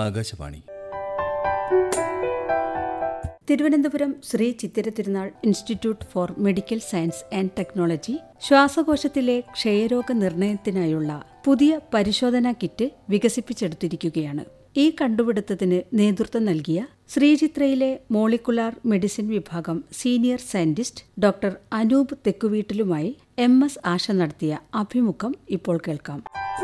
Akashvani Thiruvananthapuram Sree Chithira Thirunal institute for medical science and technology ശ്വാസകോശത്തിലെ ക്ഷയരോഗ നിർണയത്തിനായുള്ള പുതിയ പരിശോധനാ കിറ്റ് വികസിപ്പിച്ചെടുത്തിരിക്കുകയാണ് ഈ കണ്ടുപിടുത്തത്തിന് നേതൃത്വം നൽകിയ ശ്രീചിത്രയിലെ മോളിക്കുലാർ മെഡിസിൻ വിഭാഗം സീനിയർ സയന്റിസ്റ്റ് ഡോക്ടർ അനൂപ് തെക്കുവീട്ടിലുമായി എം എസ് ആശ നടത്തിയ അഭിമുഖം ഇപ്പോൾ കേൾക്കാം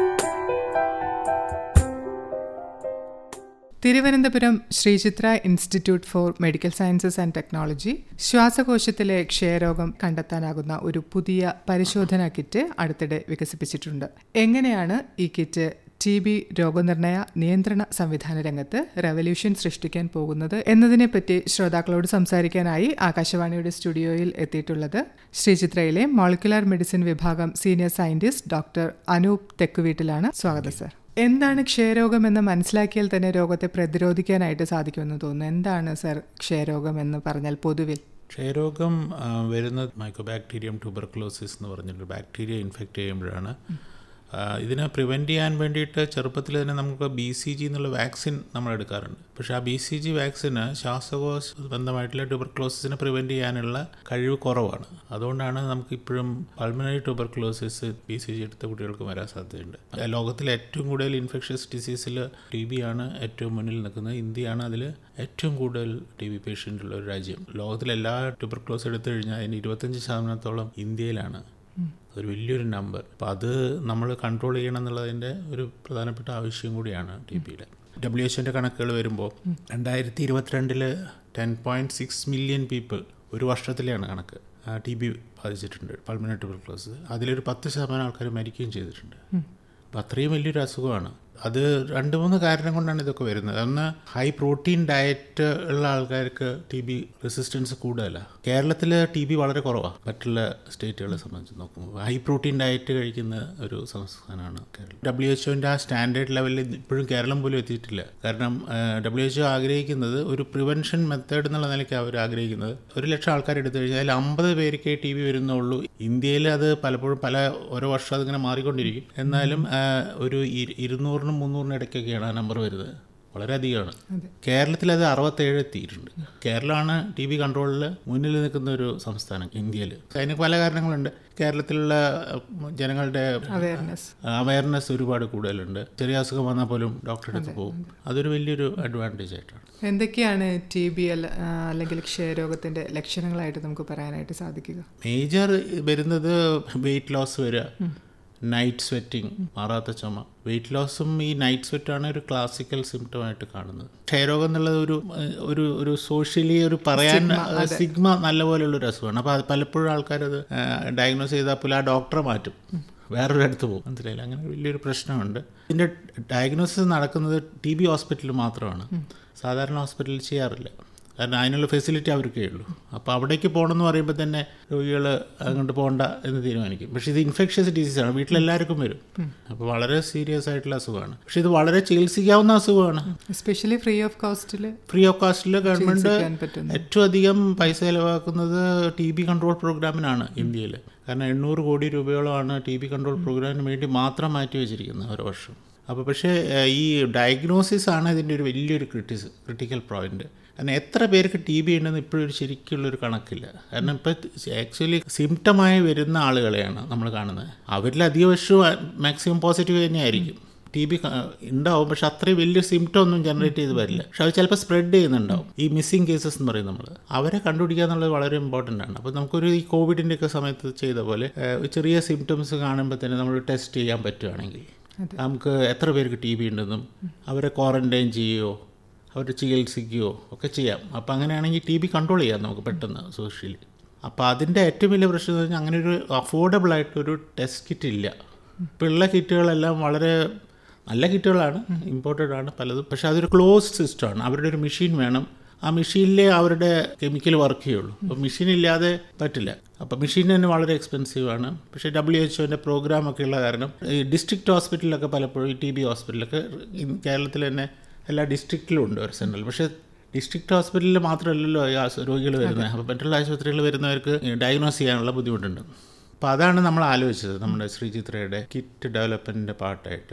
Thiruvananthapuram Sree Chitra institute for medical sciences and technology ശ്വാസകോശത്തിലെ ക്ഷയരോഗം കണ്ടെത്താനാകുന്ന ഒരു പുതിയ പരിശോധനാ കിറ്റ് അടുത്തിടെ വികസിപ്പിച്ചിട്ടുണ്ട് എങ്ങനെയാണ് ഈ കിറ്റ് ടി ബി രോഗനിർണയ നിയന്ത്രണ സംവിധാന രംഗത്ത് റെവല്യൂഷൻ സൃഷ്ടിക്കാൻ പോകുന്നത് എന്നതിനെപ്പറ്റി ശ്രോതാക്കളോട് സംസാരിക്കാനായി ആകാശവാണിയുടെ സ്റ്റുഡിയോയിൽ എത്തിയിട്ടുള്ളത് ശ്രീചിത്രയിലെ മോളിക്കുലാർ മെഡിസിൻ വിഭാഗം സീനിയർ സയന്റിസ്റ്റ് ഡോക്ടർ അനൂപ് തെക്കുവീട്ടിലാണ് സ്വാഗതം സർ എന്താണ് ക്ഷയരോഗം എന്ന് മനസ്സിലാക്കിയാൽ തന്നെ രോഗത്തെ പ്രതിരോധിക്കാനായിട്ട് സാധിക്കുമെന്ന് തോന്നുന്നു എന്താണ് സർ ക്ഷയരോഗം എന്ന് പറഞ്ഞാൽ പൊതുവിൽ ക്ഷയരോഗം ആ, വരുന്നത് മൈക്കോബാക്ടീരിയം ട്യൂബർക്ലോസിസ് എന്ന് പറഞ്ഞൊരു ബാക്ടീരിയ ഇൻഫെക്റ്റ് ചെയ്യുമ്പോഴാണ് ആ, ഇതിനെ പ്രിവെൻറ്റ് ചെയ്യാൻ വേണ്ടിയിട്ട് ചെറുപ്പത്തിൽ തന്നെ നമുക്ക് ബി സി ജി എന്നുള്ള വാക്സിൻ നമ്മൾ എടുക്കാറുണ്ട് പക്ഷേ ആ ബി സി ജി വാക്സിന് ശ്വാസകോശ ബന്ധമായിട്ടുള്ള ട്യൂബർക്ലോസിസിനെ പ്രിവെൻറ്റ് ചെയ്യാനുള്ള കഴിവ് കുറവാണ് അതുകൊണ്ടാണ് നമുക്ക് ഇപ്പോഴും pulmonary tuberculosis B C G എടുത്ത കുട്ടികൾക്ക് വരാൻ സാധ്യതയുണ്ട് ലോകത്തിലെ ഏറ്റവും കൂടുതൽ ഇൻഫെക്ഷ്യസ് ഡിസീസിൽ ടി ബി ആണ് ഏറ്റവും മുന്നിൽ നിൽക്കുന്നത് ഇന്ത്യയാണ് അതിൽ ഏറ്റവും കൂടുതൽ ടി ബി പേഷ്യൻ്റ് ഉള്ള ഒരു രാജ്യം ലോകത്തിലെ എല്ലാ ട്യൂബർക്ലോസ് എടുത്തു കഴിഞ്ഞാൽ അതിന് ഇരുപത്തഞ്ച് ശതമാനത്തോളം ഇന്ത്യയിലാണ് ഒരു വലിയൊരു നമ്പർ അപ്പം അത് നമ്മൾ കൺട്രോൾ ചെയ്യണം എന്നുള്ളതിൻ്റെ ഒരു പ്രധാനപ്പെട്ട ആവശ്യം കൂടിയാണ് ടി ബിയുടെ ഡബ്ല്യു എച്ച്ഒൻ്റെ കണക്കുകൾ വരുമ്പോൾ രണ്ടായിരത്തി ഇരുപത്തിരണ്ടിൽ ten point six million people ഒരു വർഷത്തിലെയാണ് കണക്ക് ടി ബി ബാധിച്ചിട്ടുണ്ട് പൾമിനറി ട്യൂബർക്ലോസ് അതിലൊരു പത്ത് ശതമാനം ആൾക്കാർ മരിക്കുകയും ചെയ്തിട്ടുണ്ട് അപ്പം അത്രയും വലിയൊരു അസുഖമാണ് അത് രണ്ട് മൂന്ന് കാരണം കൊണ്ടാണ് ഇതൊക്കെ വരുന്നത് ഒന്ന് ഹൈ പ്രോട്ടീൻ ഡയറ്റ് ഉള്ള ആൾക്കാർക്ക് ടി ബി റെസിസ്റ്റൻസ് കൂടുതലാണ് കേരളത്തിൽ ടി ബി വളരെ കുറവാണ് മറ്റുള്ള സ്റ്റേറ്റുകളെ സംബന്ധിച്ച് നോക്കുമ്പോൾ ഹൈ പ്രോട്ടീൻ ഡയറ്റ് കഴിക്കുന്ന ഒരു സംസ്ഥാനമാണ് കേരളം ഡബ്ല്യു എച്ച്ഒൻ്റെ ആ സ്റ്റാൻഡേർഡ് ലെവലിൽ ഇപ്പോഴും കേരളം പോലും എത്തിയിട്ടില്ല കാരണം ഡബ്ല്യു എച്ച്ഒ ആഗ്രഹിക്കുന്നത് ഒരു പ്രിവെൻഷൻ മെത്തേഡ് എന്നുള്ള നിലയ്ക്ക് അവർ ആഗ്രഹിക്കുന്നത് ഒരു ലക്ഷം ആൾക്കാർ എടുത്തു കഴിഞ്ഞാൽ അതിൽ അമ്പത് പേർക്ക് ടി ബി വരുന്നുള്ളൂ ഇന്ത്യയിൽ അത് പലപ്പോഴും പല ഓരോ വർഷം അതിങ്ങനെ മാറിക്കൊണ്ടിരിക്കും എന്നാലും ആ, ഒരു ഇരു- ഇരുന്നൂറിനും മുന്നൂറിനും ഇടയ്ക്കൊക്കെയാണ് ആ നമ്പർ വരുന്നത് വളരെ അധികമാണ് കേരളത്തിൽ അത് അറുപത്തേഴ് എത്തിയിട്ടുണ്ട് കേരളമാണ് ടി ബി കൺട്രോളിൽ മുന്നിൽ നിൽക്കുന്ന ഒരു സംസ്ഥാനം ഇന്ത്യയിൽ അതിന് പല കാരണങ്ങളുണ്ട് കേരളത്തിലുള്ള ഉം, ജനങ്ങളുടെ അവയർനെസ് അവയർനെസ് ഒരുപാട് കൂടുതലുണ്ട് ചെറിയ അസുഖം വന്നാൽ പോലും ഡോക്ടറെ അടുത്ത് പോകും അതൊരു വലിയൊരു അഡ്വാൻറ്റേജ് ആയിട്ടാണ് എന്തൊക്കെയാണ് ടി ബി അല്ലെങ്കിൽ ക്ഷയരോഗത്തിന്റെ ലക്ഷണങ്ങളായിട്ട് നമുക്ക് പറയാനായിട്ട് സാധിക്കുക മേജർ വരുന്നത് വെയിറ്റ് ലോസ് വരിക നൈറ്റ് സ്വെറ്റിംഗ് മാറാത്ത ചുമ വെയിറ്റ് ലോസും ഈ നൈറ്റ് സ്വെറ്റാണ് ഒരു ക്ലാസിക്കൽ സിംറ്റം ആയിട്ട് കാണുന്നത് ക്ഷയരോഗം എന്നുള്ളത് ഒരു ഏഹ്, ഒരു ഒരു സോഷ്യലി ഒരു പറയാൻ സിഗ്മ നല്ല പോലെയുള്ള ഒരു അസുഖമാണ് അപ്പോൾ അത് പലപ്പോഴും ആൾക്കാരത് ഡയഗ്നോസ് ചെയ്താൽ പോലും ആ ഡോക്ടറെ മാറ്റും വേറൊരു അടുത്ത് പോകും മനസ്സിലായില്ല അങ്ങനെ വലിയൊരു പ്രശ്നമുണ്ട് ഇതിൻ്റെ ഡയഗ്നോസിസ് നടക്കുന്നത് ടി ബി ഹോസ്പിറ്റലിൽ മാത്രമാണ് സാധാരണ ഹോസ്പിറ്റലിൽ ചെയ്യാറില്ല കാരണം അതിനുള്ള ഫെസിലിറ്റി അവർക്കേ ഉള്ളൂ അപ്പോൾ അവിടേക്ക് പോകണമെന്ന് പറയുമ്പോൾ തന്നെ രോഗികൾ അങ്ങോട്ട് പോകണ്ട എന്ന് തീരുമാനിക്കും പക്ഷേ ഇത് ഇൻഫെക്ഷ്യസ് ഡിസീസാണ് വീട്ടിലെല്ലാവർക്കും വരും അപ്പോൾ വളരെ സീരിയസ് ആയിട്ടുള്ള അസുഖമാണ് പക്ഷേ ഇത് വളരെ ചികിത്സിക്കാവുന്ന അസുഖമാണ് എസ്പെഷ്യലി ഫ്രീ ഓഫ് കോസ്റ്റിൽ ഫ്രീ ഓഫ് കാസ്റ്റിൽ ഗവൺമെൻറ് ചികിത്സിക്കാൻ പറ്റുന്ന ഏറ്റവും അധികം പൈസ ചിലവാക്കുന്നത് ടി ബി കൺട്രോൾ പ്രോഗ്രാമിനാണ് ഇന്ത്യയിൽ കാരണം എണ്ണൂറ് കോടി രൂപയോളമാണ് ടി ബി കൺട്രോൾ പ്രോഗ്രാമിന് വേണ്ടി മാത്രം മാറ്റി വെച്ചിരിക്കുന്നത് ഓരോ വർഷം അപ്പോൾ പക്ഷേ ഏഹ്, ഈ ഡയഗ്നോസിസ് ആണ് ഇതിൻ്റെ ഒരു വലിയൊരു ക്രിട്ടിസ് ക്രിട്ടിക്കൽ പോയിന്റ് കാരണം എത്ര പേർക്ക് ടി ബി ഉണ്ടെന്ന് ഇപ്പോഴൊരു ശരിക്കുള്ളൊരു കണക്കില്ല കാരണം ഇപ്പോൾ ആക്ച്വലി സിംറ്റമായി വരുന്ന ആളുകളെയാണ് നമ്മൾ കാണുന്നത് അവരിൽ അധിക വർഷവും മാക്സിമം പോസിറ്റീവ് തന്നെയായിരിക്കും ടി ബി ഉണ്ടാവും പക്ഷെ അത്രയും വലിയ സിംറ്റം ഒന്നും ജനറേറ്റ് ചെയ്ത് വരില്ല പക്ഷെ അത് ചിലപ്പോൾ സ്പ്രെഡ് ചെയ്യുന്നുണ്ടാവും ഈ മിസ്സിംഗ് കേസസ് എന്ന് പറയും നമ്മൾ അവരെ കണ്ടുപിടിക്കുക എന്നുള്ളത് വളരെ ഇമ്പോർട്ടൻ്റ് ആണ് അപ്പോൾ നമുക്കൊരു ഈ കോവിഡിൻ്റെ ഒക്കെ സമയത്ത് ചെയ്ത പോലെ ഏഹ്, ഒരു ചെറിയ സിംറ്റംസ് കാണുമ്പോൾ തന്നെ നമ്മൾ ടെസ്റ്റ് ചെയ്യാൻ പറ്റുവാണെങ്കിൽ നമുക്ക് എത്ര പേർക്ക് ടി ബി ഉണ്ടെന്നും അവരെ ക്വാറന്റൈൻ ചെയ്യുകയോ അവരെ ചികിത്സിക്കുകയോ ഒക്കെ ചെയ്യാം അപ്പോൾ അങ്ങനെയാണെങ്കിൽ ടി ബി കൺട്രോൾ ചെയ്യാം നമുക്ക് പെട്ടെന്ന് സോഷ്യലി അപ്പോൾ അതിൻ്റെ ഏറ്റവും വലിയ പ്രശ്നം എന്ന് പറഞ്ഞാൽ അങ്ങനെ ഒരു അഫോർഡബിൾ ആയിട്ടൊരു ടെസ്റ്റ് കിറ്റ് ഇല്ല ഇപ്പോൾ ഉള്ള കിറ്റുകളെല്ലാം വളരെ നല്ല കിറ്റുകളാണ് ഇമ്പോർട്ടഡ് ആണ് പലതും പക്ഷേ അതൊരു ക്ലോസ്ഡ് സിസ്റ്റമാണ് അവരുടെ ഒരു മെഷീൻ വേണം ആ മെഷീനിലേ അവരുടെ കെമിക്കൽ വർക്ക് ചെയ്യുള്ളൂ അപ്പോൾ മെഷീൻ ഇല്ലാതെ പറ്റില്ല അപ്പോൾ മെഷീൻ തന്നെ വളരെ എക്സ്പെൻസീവ് ആണ് പക്ഷേ ഡബ്ല്യു എച്ച് ഒൻ്റെ പ്രോഗ്രാം ഒക്കെ ഉള്ള കാരണം ഈ ഡിസ്ട്രിക്ട് ഹോസ്പിറ്റലിലൊക്കെ പലപ്പോഴും ഈ ടി ബി ഹോസ്പിറ്റലൊക്കെ കേരളത്തിൽ തന്നെ എല്ലാ ഡിസ്ട്രിക്റ്റിലും ഉണ്ട് ഒരു സെൻട്രൽ പക്ഷേ ഡിസ്ട്രിക്ട് ഹോസ്പിറ്റലിൽ മാത്രമല്ലല്ലോ ഈ ആശു- രോഗികൾ വരുന്നത് അപ്പോൾ മറ്റുള്ള ആശുപത്രികളിൽ വരുന്നവർക്ക് ഡയഗ്നോസ് ചെയ്യാനുള്ള ബുദ്ധിമുട്ടുണ്ട് അപ്പോൾ അതാണ് നമ്മൾ ആലോചിച്ചത് നമ്മുടെ ശ്രീചിത്രയുടെ കിറ്റ് ഡെവലപ്മെൻറ്റിൻ്റെ പാർട്ടായിട്ട്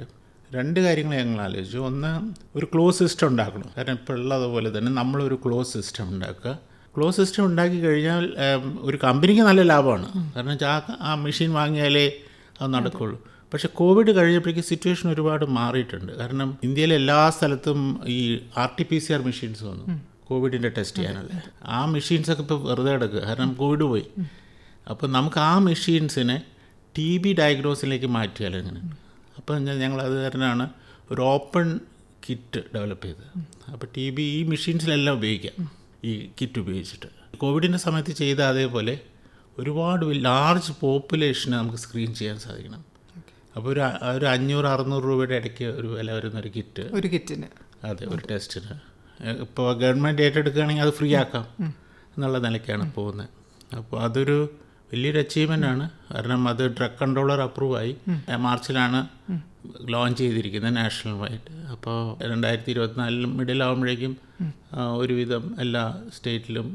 രണ്ട് കാര്യങ്ങൾ ഞങ്ങൾ ആലോചിച്ചു ഒന്ന് ഒരു ക്ലോസ് സിസ്റ്റം ഉണ്ടാക്കണം കാരണം ഇപ്പോൾ ഉള്ളതുപോലെ തന്നെ നമ്മളൊരു ക്ലോസ് സിസ്റ്റം ഉണ്ടാക്കുക ക്ലോസ് സിസ്റ്റം ഉണ്ടാക്കി കഴിഞ്ഞാൽ ഏം, ഒരു കമ്പനിക്ക് നല്ല ലാഭമാണ് കാരണം വെച്ചാൽ ആ ആ മെഷീൻ വാങ്ങിയാലേ അത് നടക്കുള്ളൂ പക്ഷേ കോവിഡ് കഴിഞ്ഞപ്പോഴേക്ക് സിറ്റുവേഷൻ ഒരുപാട് മാറിയിട്ടുണ്ട് കാരണം ഇന്ത്യയിലെ എല്ലാ സ്ഥലത്തും ഈ R T P C R machines വന്നു കോവിഡിൻ്റെ ടെസ്റ്റ് ചെയ്യാനുള്ള ആ മെഷീൻസൊക്കെ ഇപ്പോൾ വെറുതെ കിടക്കുക കാരണം കോവിഡ് പോയി അപ്പോൾ നമുക്ക് ആ മെഷീൻസിനെ ടി ബി ഡയഗ്നോസിലേക്ക് മാറ്റിയാലോ എങ്ങനെ അപ്പോൾ ഞങ്ങൾ അത് കാരണമാണ് ഒരു ഓപ്പൺ കിറ്റ് ഡെവലപ്പ് ചെയ്തത് അപ്പോൾ ടി ബി ഈ മെഷീൻസിലെല്ലാം ഉപയോഗിക്കാം ഈ കിറ്റ് ഉപയോഗിച്ചിട്ട് കോവിഡിൻ്റെ സമയത്ത് ചെയ്ത അതേപോലെ ഒരുപാട് ലാർജ് പോപ്പുലേഷനെ നമുക്ക് സ്ക്രീൻ ചെയ്യാൻ സാധിക്കണം അപ്പോൾ ഒരു അ- ഒരു അഞ്ഞൂറ് അറുന്നൂറ് രൂപയുടെ ഇടയ്ക്ക് ഒരു വില വരുന്ന ഒരു കിറ്റ് ഒരു കിറ്റിന് അതെ ഒരു ടെസ്റ്റിന് ഇപ്പോൾ ഗവൺമെൻറ് ഏറ്റെടുക്കുകയാണെങ്കിൽ അത് ഫ്രീ ആക്കാം എന്നുള്ള നിലയ്ക്കാണ് പോകുന്നത് അപ്പോൾ അതൊരു വലിയൊരു അച്ചീവ്മെൻ്റ് ആണ് കാരണം അത് ഡ്രഗ് കൺട്രോളർ അപ്രൂവ് ആയി മാർച്ചിലാണ് ലോഞ്ച് ചെയ്തിരിക്കുന്നത് നാഷണൽ വൈഡ് അപ്പോൾ രണ്ടായിരത്തി ഇരുപത്തിനാലിലും മിഡിൽ ആകുമ്പോഴേക്കും ആ, ഒരുവിധം എല്ലാ സ്റ്റേറ്റിലും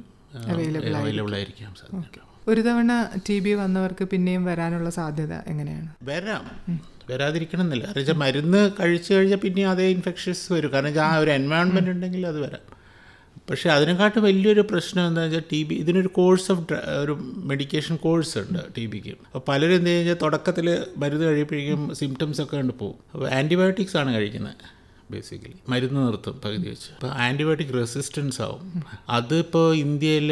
അവൈലബിൾ ആയിരിക്കാം സാധിക്കും ഒരു തവണ ടി ബി വന്നവർക്ക് പിന്നെയും വരാനുള്ള സാധ്യത എങ്ങനെയാണ് വരാം വരാതിരിക്കണം എന്നില്ല കാരണം വെച്ചാൽ മരുന്ന് കഴിച്ചു കഴിഞ്ഞാൽ പിന്നെ അതേ ഇൻഫെക്ഷൻസ് വരും കാരണം വെച്ചാൽ ആ ഒരു എൻവയോൺമെൻറ്റ് ഉണ്ടെങ്കിൽ അത് വരാം പക്ഷേ അതിനെക്കാട്ടും വലിയൊരു പ്രശ്നം എന്താ വെച്ചാൽ ടി ബി ഇതിനൊരു കോഴ്സ് ഓഫ് ഒരു മെഡിക്കേഷൻ കോഴ്സ് ഉണ്ട് ടി ബിക്ക് അപ്പോൾ പലരും എന്ത് കഴിഞ്ഞാൽ തുടക്കത്തിൽ മരുന്ന് കഴിയുമ്പോഴേക്കും സിംറ്റംസ് ഒക്കെ ഉണ്ട് പോകും അപ്പോൾ ആൻറ്റിബയോട്ടിക്സ് ആണ് കഴിക്കുന്നത് ബേസിക്കലി മരുന്ന് നിർത്തും പകുതി വെച്ച് അപ്പോൾ ആൻറ്റിബയോട്ടിക് റെസിസ്റ്റൻസ് ആവും അതിപ്പോൾ ഇന്ത്യയിൽ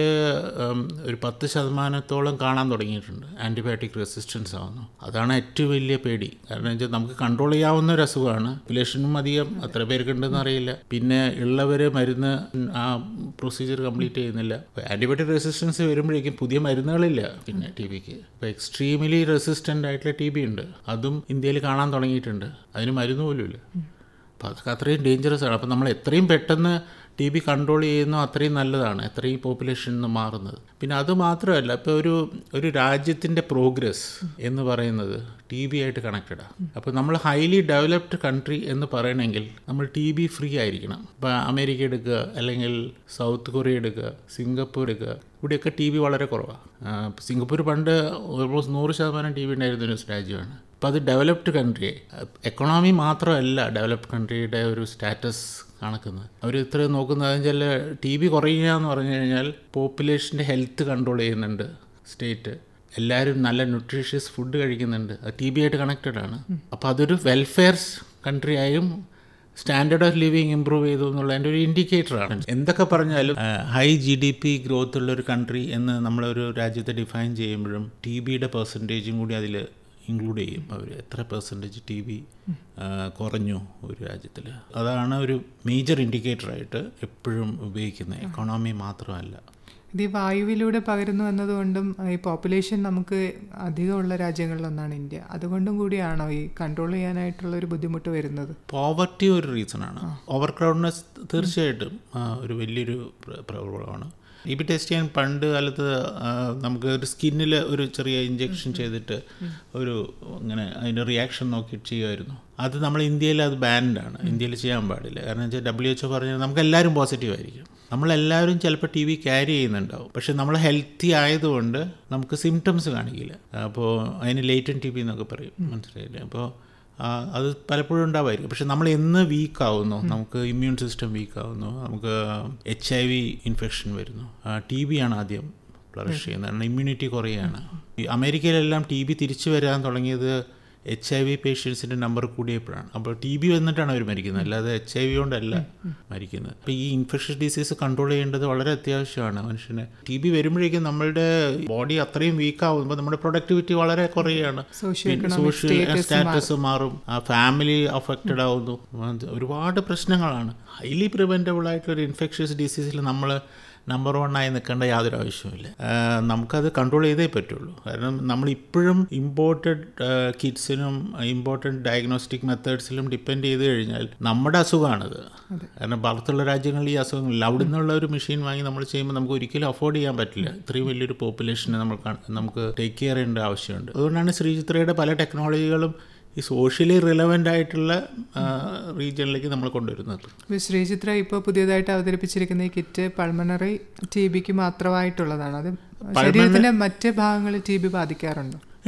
ഒരു പത്ത് ശതമാനത്തോളം കാണാൻ തുടങ്ങിയിട്ടുണ്ട് ആൻറ്റിബയോട്ടിക് റെസിസ്റ്റൻസ് ആവുന്നു അതാണ് ഏറ്റവും വലിയ പേടി കാരണം വെച്ചാൽ നമുക്ക് കൺട്രോൾ ചെയ്യാവുന്ന ഒരു അസുഖമാണ് പോപ്പുലേഷനും അധികം അത്ര പേർക്ക് ഉണ്ടെന്ന് അറിയില്ല പിന്നെ ഉള്ളവർ മരുന്ന് ആ പ്രൊസീജിയർ കംപ്ലീറ്റ് ചെയ്യുന്നില്ല ആൻറ്റിബയോട്ടിക് റെസിസ്റ്റൻസ് വരുമ്പോഴേക്കും പുതിയ മരുന്നുകളില്ല പിന്നെ ടി ബിക്ക് ഇപ്പോൾ എക്സ്ട്രീംലി റെസിസ്റ്റൻ്റ് ആയിട്ടുള്ള ടി ബി ഉണ്ട് അതും ഇന്ത്യയിൽ കാണാൻ തുടങ്ങിയിട്ടുണ്ട് അതിന് മരുന്ന് പോലും ഇല്ല അപ്പോൾ അതൊക്കെ അത്രയും ഡേഞ്ചറസ് ആണ് അപ്പോൾ നമ്മൾ എത്രയും പെട്ടെന്ന് ടി ബി കൺട്രോൾ ചെയ്യുന്നോ അത്രയും നല്ലതാണ് എത്രയും പോപ്പുലേഷൻ നിന്ന് മാറുന്നത് പിന്നെ അത് മാത്രമല്ല ഇപ്പോൾ ഒരു ഒരു രാജ്യത്തിൻ്റെ പ്രോഗ്രസ് എന്ന് പറയുന്നത് ടി ബി ആയിട്ട് കണക്റ്റഡാണ് അപ്പോൾ നമ്മൾ ഹൈലി ഡെവലപ്ഡ് കൺട്രി എന്ന് പറയണമെങ്കിൽ നമ്മൾ ടി ബി ഫ്രീ ആയിരിക്കണം ഇപ്പോൾ അമേരിക്ക എടുക്കുക അല്ലെങ്കിൽ സൗത്ത് കൊറിയ എടുക്കുക സിംഗപ്പൂർ എടുക്കുക ഇവിടെയൊക്കെ ടി ബി വളരെ കുറവാണ് സിംഗപ്പൂർ പണ്ട് ഓൾമോസ്റ്റ് നൂറ് ശതമാനം ടി ബി ഉണ്ടായിരുന്ന ഒരു രാജ്യമാണ് അപ്പോൾ അത് ഡെവലപ്ഡ് കൺട്രി എക്കണോമി മാത്രമല്ല ഡെവലപ്ഡ് കൺട്രിയുടെ ഒരു സ്റ്റാറ്റസ് കണക്കുന്നത് അവർ ഇത്ര നോക്കുന്നത് വെച്ചാൽ ടി ബി കുറയുക എന്ന് പറഞ്ഞു കഴിഞ്ഞാൽ പോപ്പുലേഷൻ്റെ ഹെൽത്ത് കൺട്രോൾ ചെയ്യുന്നുണ്ട് സ്റ്റേറ്റ് എല്ലാവരും നല്ല ന്യൂട്രീഷ്യസ് ഫുഡ് കഴിക്കുന്നുണ്ട് അത് ടി ബി ആയിട്ട് കണക്റ്റഡ് ആണ് അപ്പോൾ അതൊരു വെൽഫെയർ കൺട്രി ആയും സ്റ്റാൻഡേർഡ് ഓഫ് ലിവിങ് ഇമ്പ്രൂവ് ചെയ്തു എന്നുള്ളതിൻ്റെ ഒരു ഇൻഡിക്കേറ്ററാണ് എന്തൊക്കെ പറഞ്ഞാലും high G D P growth ഉള്ള ഒരു കൺട്രി എന്ന് നമ്മളൊരു രാജ്യത്തെ ഡിഫൈൻ ചെയ്യുമ്പോഴും ടി ബിയുടെ പെർസെൻറ്റേജും കൂടി അതിൽ ഇൻക്ലൂഡ് ചെയ്യും അവർ എത്ര പെർസെൻറ്റേജ് ടി ബി കുറഞ്ഞു ഒരു രാജ്യത്തിൽ അതാണ് ഒരു മേജർ ഇൻഡിക്കേറ്ററായിട്ട് എപ്പോഴും ഉപയോഗിക്കുന്നത് എക്കോണമി മാത്രമല്ല ഇത് ഈ വായുവിലൂടെ പകരുന്നു എന്നതുകൊണ്ടും ഈ പോപ്പുലേഷൻ നമുക്ക് അധികമുള്ള രാജ്യങ്ങളിലൊന്നാണ് ഇന്ത്യ അതുകൊണ്ടും കൂടിയാണോ ഈ കൺട്രോൾ ചെയ്യാനായിട്ടുള്ള ഒരു ബുദ്ധിമുട്ട് വരുന്നത് പോവർട്ടി ഒരു റീസണാണ് ഓവർ ക്രൗഡ്നെസ് തീർച്ചയായിട്ടും ആ, ഒരു വലിയൊരു പ്രോബ്ലമാണ് ഇ ബി ടെസ്റ്റ് ചെയ്യാൻ പണ്ട് കാലത്ത് ആ, നമുക്ക് ഒരു സ്കിന്നിൽ ഒരു ചെറിയ ഇഞ്ചെക്ഷൻ ചെയ്തിട്ട് ഒരു ഇങ്ങനെ അതിൻ്റെ റിയാക്ഷൻ നോക്കി ചെയ്യുമായിരുന്നു അത് നമ്മൾ ഇന്ത്യയിൽ അത് ബാൻഡാണ് ഇന്ത്യയിൽ ചെയ്യാൻ പാടില്ല കാരണം വെച്ചാൽ ഡബ്ല്യു എച്ച് പറഞ്ഞാൽ നമുക്ക് എല്ലാവരും പോസിറ്റീവ് ആയിരിക്കും നമ്മളെല്ലാവരും ചിലപ്പോൾ ടി വി ക്യാരി ചെയ്യുന്നുണ്ടാവും പക്ഷെ നമ്മൾ ഹെൽത്തി ആയതുകൊണ്ട് നമുക്ക് സിംറ്റംസ് കാണിക്കില്ല അപ്പോൾ അതിന് ലേറ്റൻ ടി ബി എന്നൊക്കെ പറയും മനസ്സിലായില്ലേ അപ്പോൾ ആ, അത് പലപ്പോഴും ഉണ്ടാവായിരിക്കും പക്ഷെ നമ്മൾ എന്ന് വീക്ക് ആവുന്നു നമുക്ക് ഇമ്മ്യൂൺ സിസ്റ്റം വീക്ക് ആവുന്നു നമുക്ക് എച്ച് ഐ വി ഇൻഫെക്ഷൻ വരുന്നു ടി ബി ആണ് ആദ്യം ഫ്ലറിഷ് ചെയ്യുന്നത് കാരണം ഇമ്മ്യൂണിറ്റി കുറയാണ് ഈ അമേരിക്കയിലെല്ലാം ടി ബി തിരിച്ചു വരാൻ തുടങ്ങിയത് എച്ച് ഐ വി പേഷ്യൻസിൻ്റെ നമ്പർ കൂടിയപ്പോഴാണ് അപ്പോൾ ടി ബി വന്നിട്ടാണ് അവർ മരിക്കുന്നത് അല്ലാതെ എച്ച് ഐ വി കൊണ്ടല്ല മരിക്കുന്നത് അപ്പോൾ ഈ ഇൻഫെക്ഷൻ ഡിസീസ് കൺട്രോൾ ചെയ്യേണ്ടത് വളരെ അത്യാവശ്യമാണ് മനുഷ്യന് ടി ബി വരുമ്പോഴേക്കും നമ്മളുടെ ബോഡി അത്രയും വീക്ക് ആകുമ്പോൾ നമ്മുടെ പ്രൊഡക്ടിവിറ്റി വളരെ കുറയുകയാണ് സോഷ്യൽ സ്റ്റാറ്റസ് മാറും ആ ഫാമിലി അഫക്റ്റഡ് ആവുന്നു അത് ഒരുപാട് പ്രശ്നങ്ങളാണ് ഹൈലി പ്രിവെൻറ്റബിൾ ആയിട്ടുള്ള ഒരു ഇൻഫെക്ഷ്യസ് ഡിസീസിൽ നമ്മൾ നമ്പർ വൺ ആയി നിൽക്കേണ്ട യാതൊരു ആവശ്യമില്ല ആ, നമുക്കത് കൺട്രോൾ ചെയ്തേ പറ്റുള്ളൂ കാരണം നമ്മൾ ഇപ്പോഴും ഇമ്പോർട്ടഡ് കിഡ്സിനും ഇമ്പോർട്ടൻറ്റ് ഡയഗ്നോസ്റ്റിക് മെത്തേഡ്സിലും ഡിപ്പെൻഡ് ചെയ്ത് കഴിഞ്ഞാൽ നമ്മുടെ അസുഖമാണത് കാരണം പുറത്തുള്ള രാജ്യങ്ങളിൽ ഈ അസുഖങ്ങളില്ല അവിടെ നിന്നുള്ള ഒരു മെഷീൻ വാങ്ങി നമ്മൾ ചെയ്യുമ്പോൾ നമുക്ക് ഒരിക്കലും അഫോർഡ് ചെയ്യാൻ പറ്റില്ല ഇത്രയും വലിയൊരു പോപ്പുലേഷനെ നമ്മൾ കാ- നമുക്ക് ടേക്ക് കെയർ ചെയ്യേണ്ട ആവശ്യമുണ്ട് അതുകൊണ്ടാണ് ശ്രീചിത്രയുടെ പല ടെക്നോളജികളും ഈ സോഷ്യലി റിലവൻ്റ് ആയിട്ടുള്ള റീജിയനിലേക്ക് നമ്മൾ കൊണ്ടുവരുന്നത് ഇപ്പോൾ ശ്രീചിത്ര ഇപ്പോൾ പുതിയതായിട്ട് അവതരിപ്പിച്ചിരിക്കുന്ന ഈ കിറ്റ് പൾമണറി ടി ബിക്ക് മാത്രമായിട്ടുള്ളതാണ് അത് ശരീരത്തിന്റെ മറ്റ് ഭാഗങ്ങളിൽ ടി ബി ബാധിക്കാറുണ്ടോ ഉണ്ട്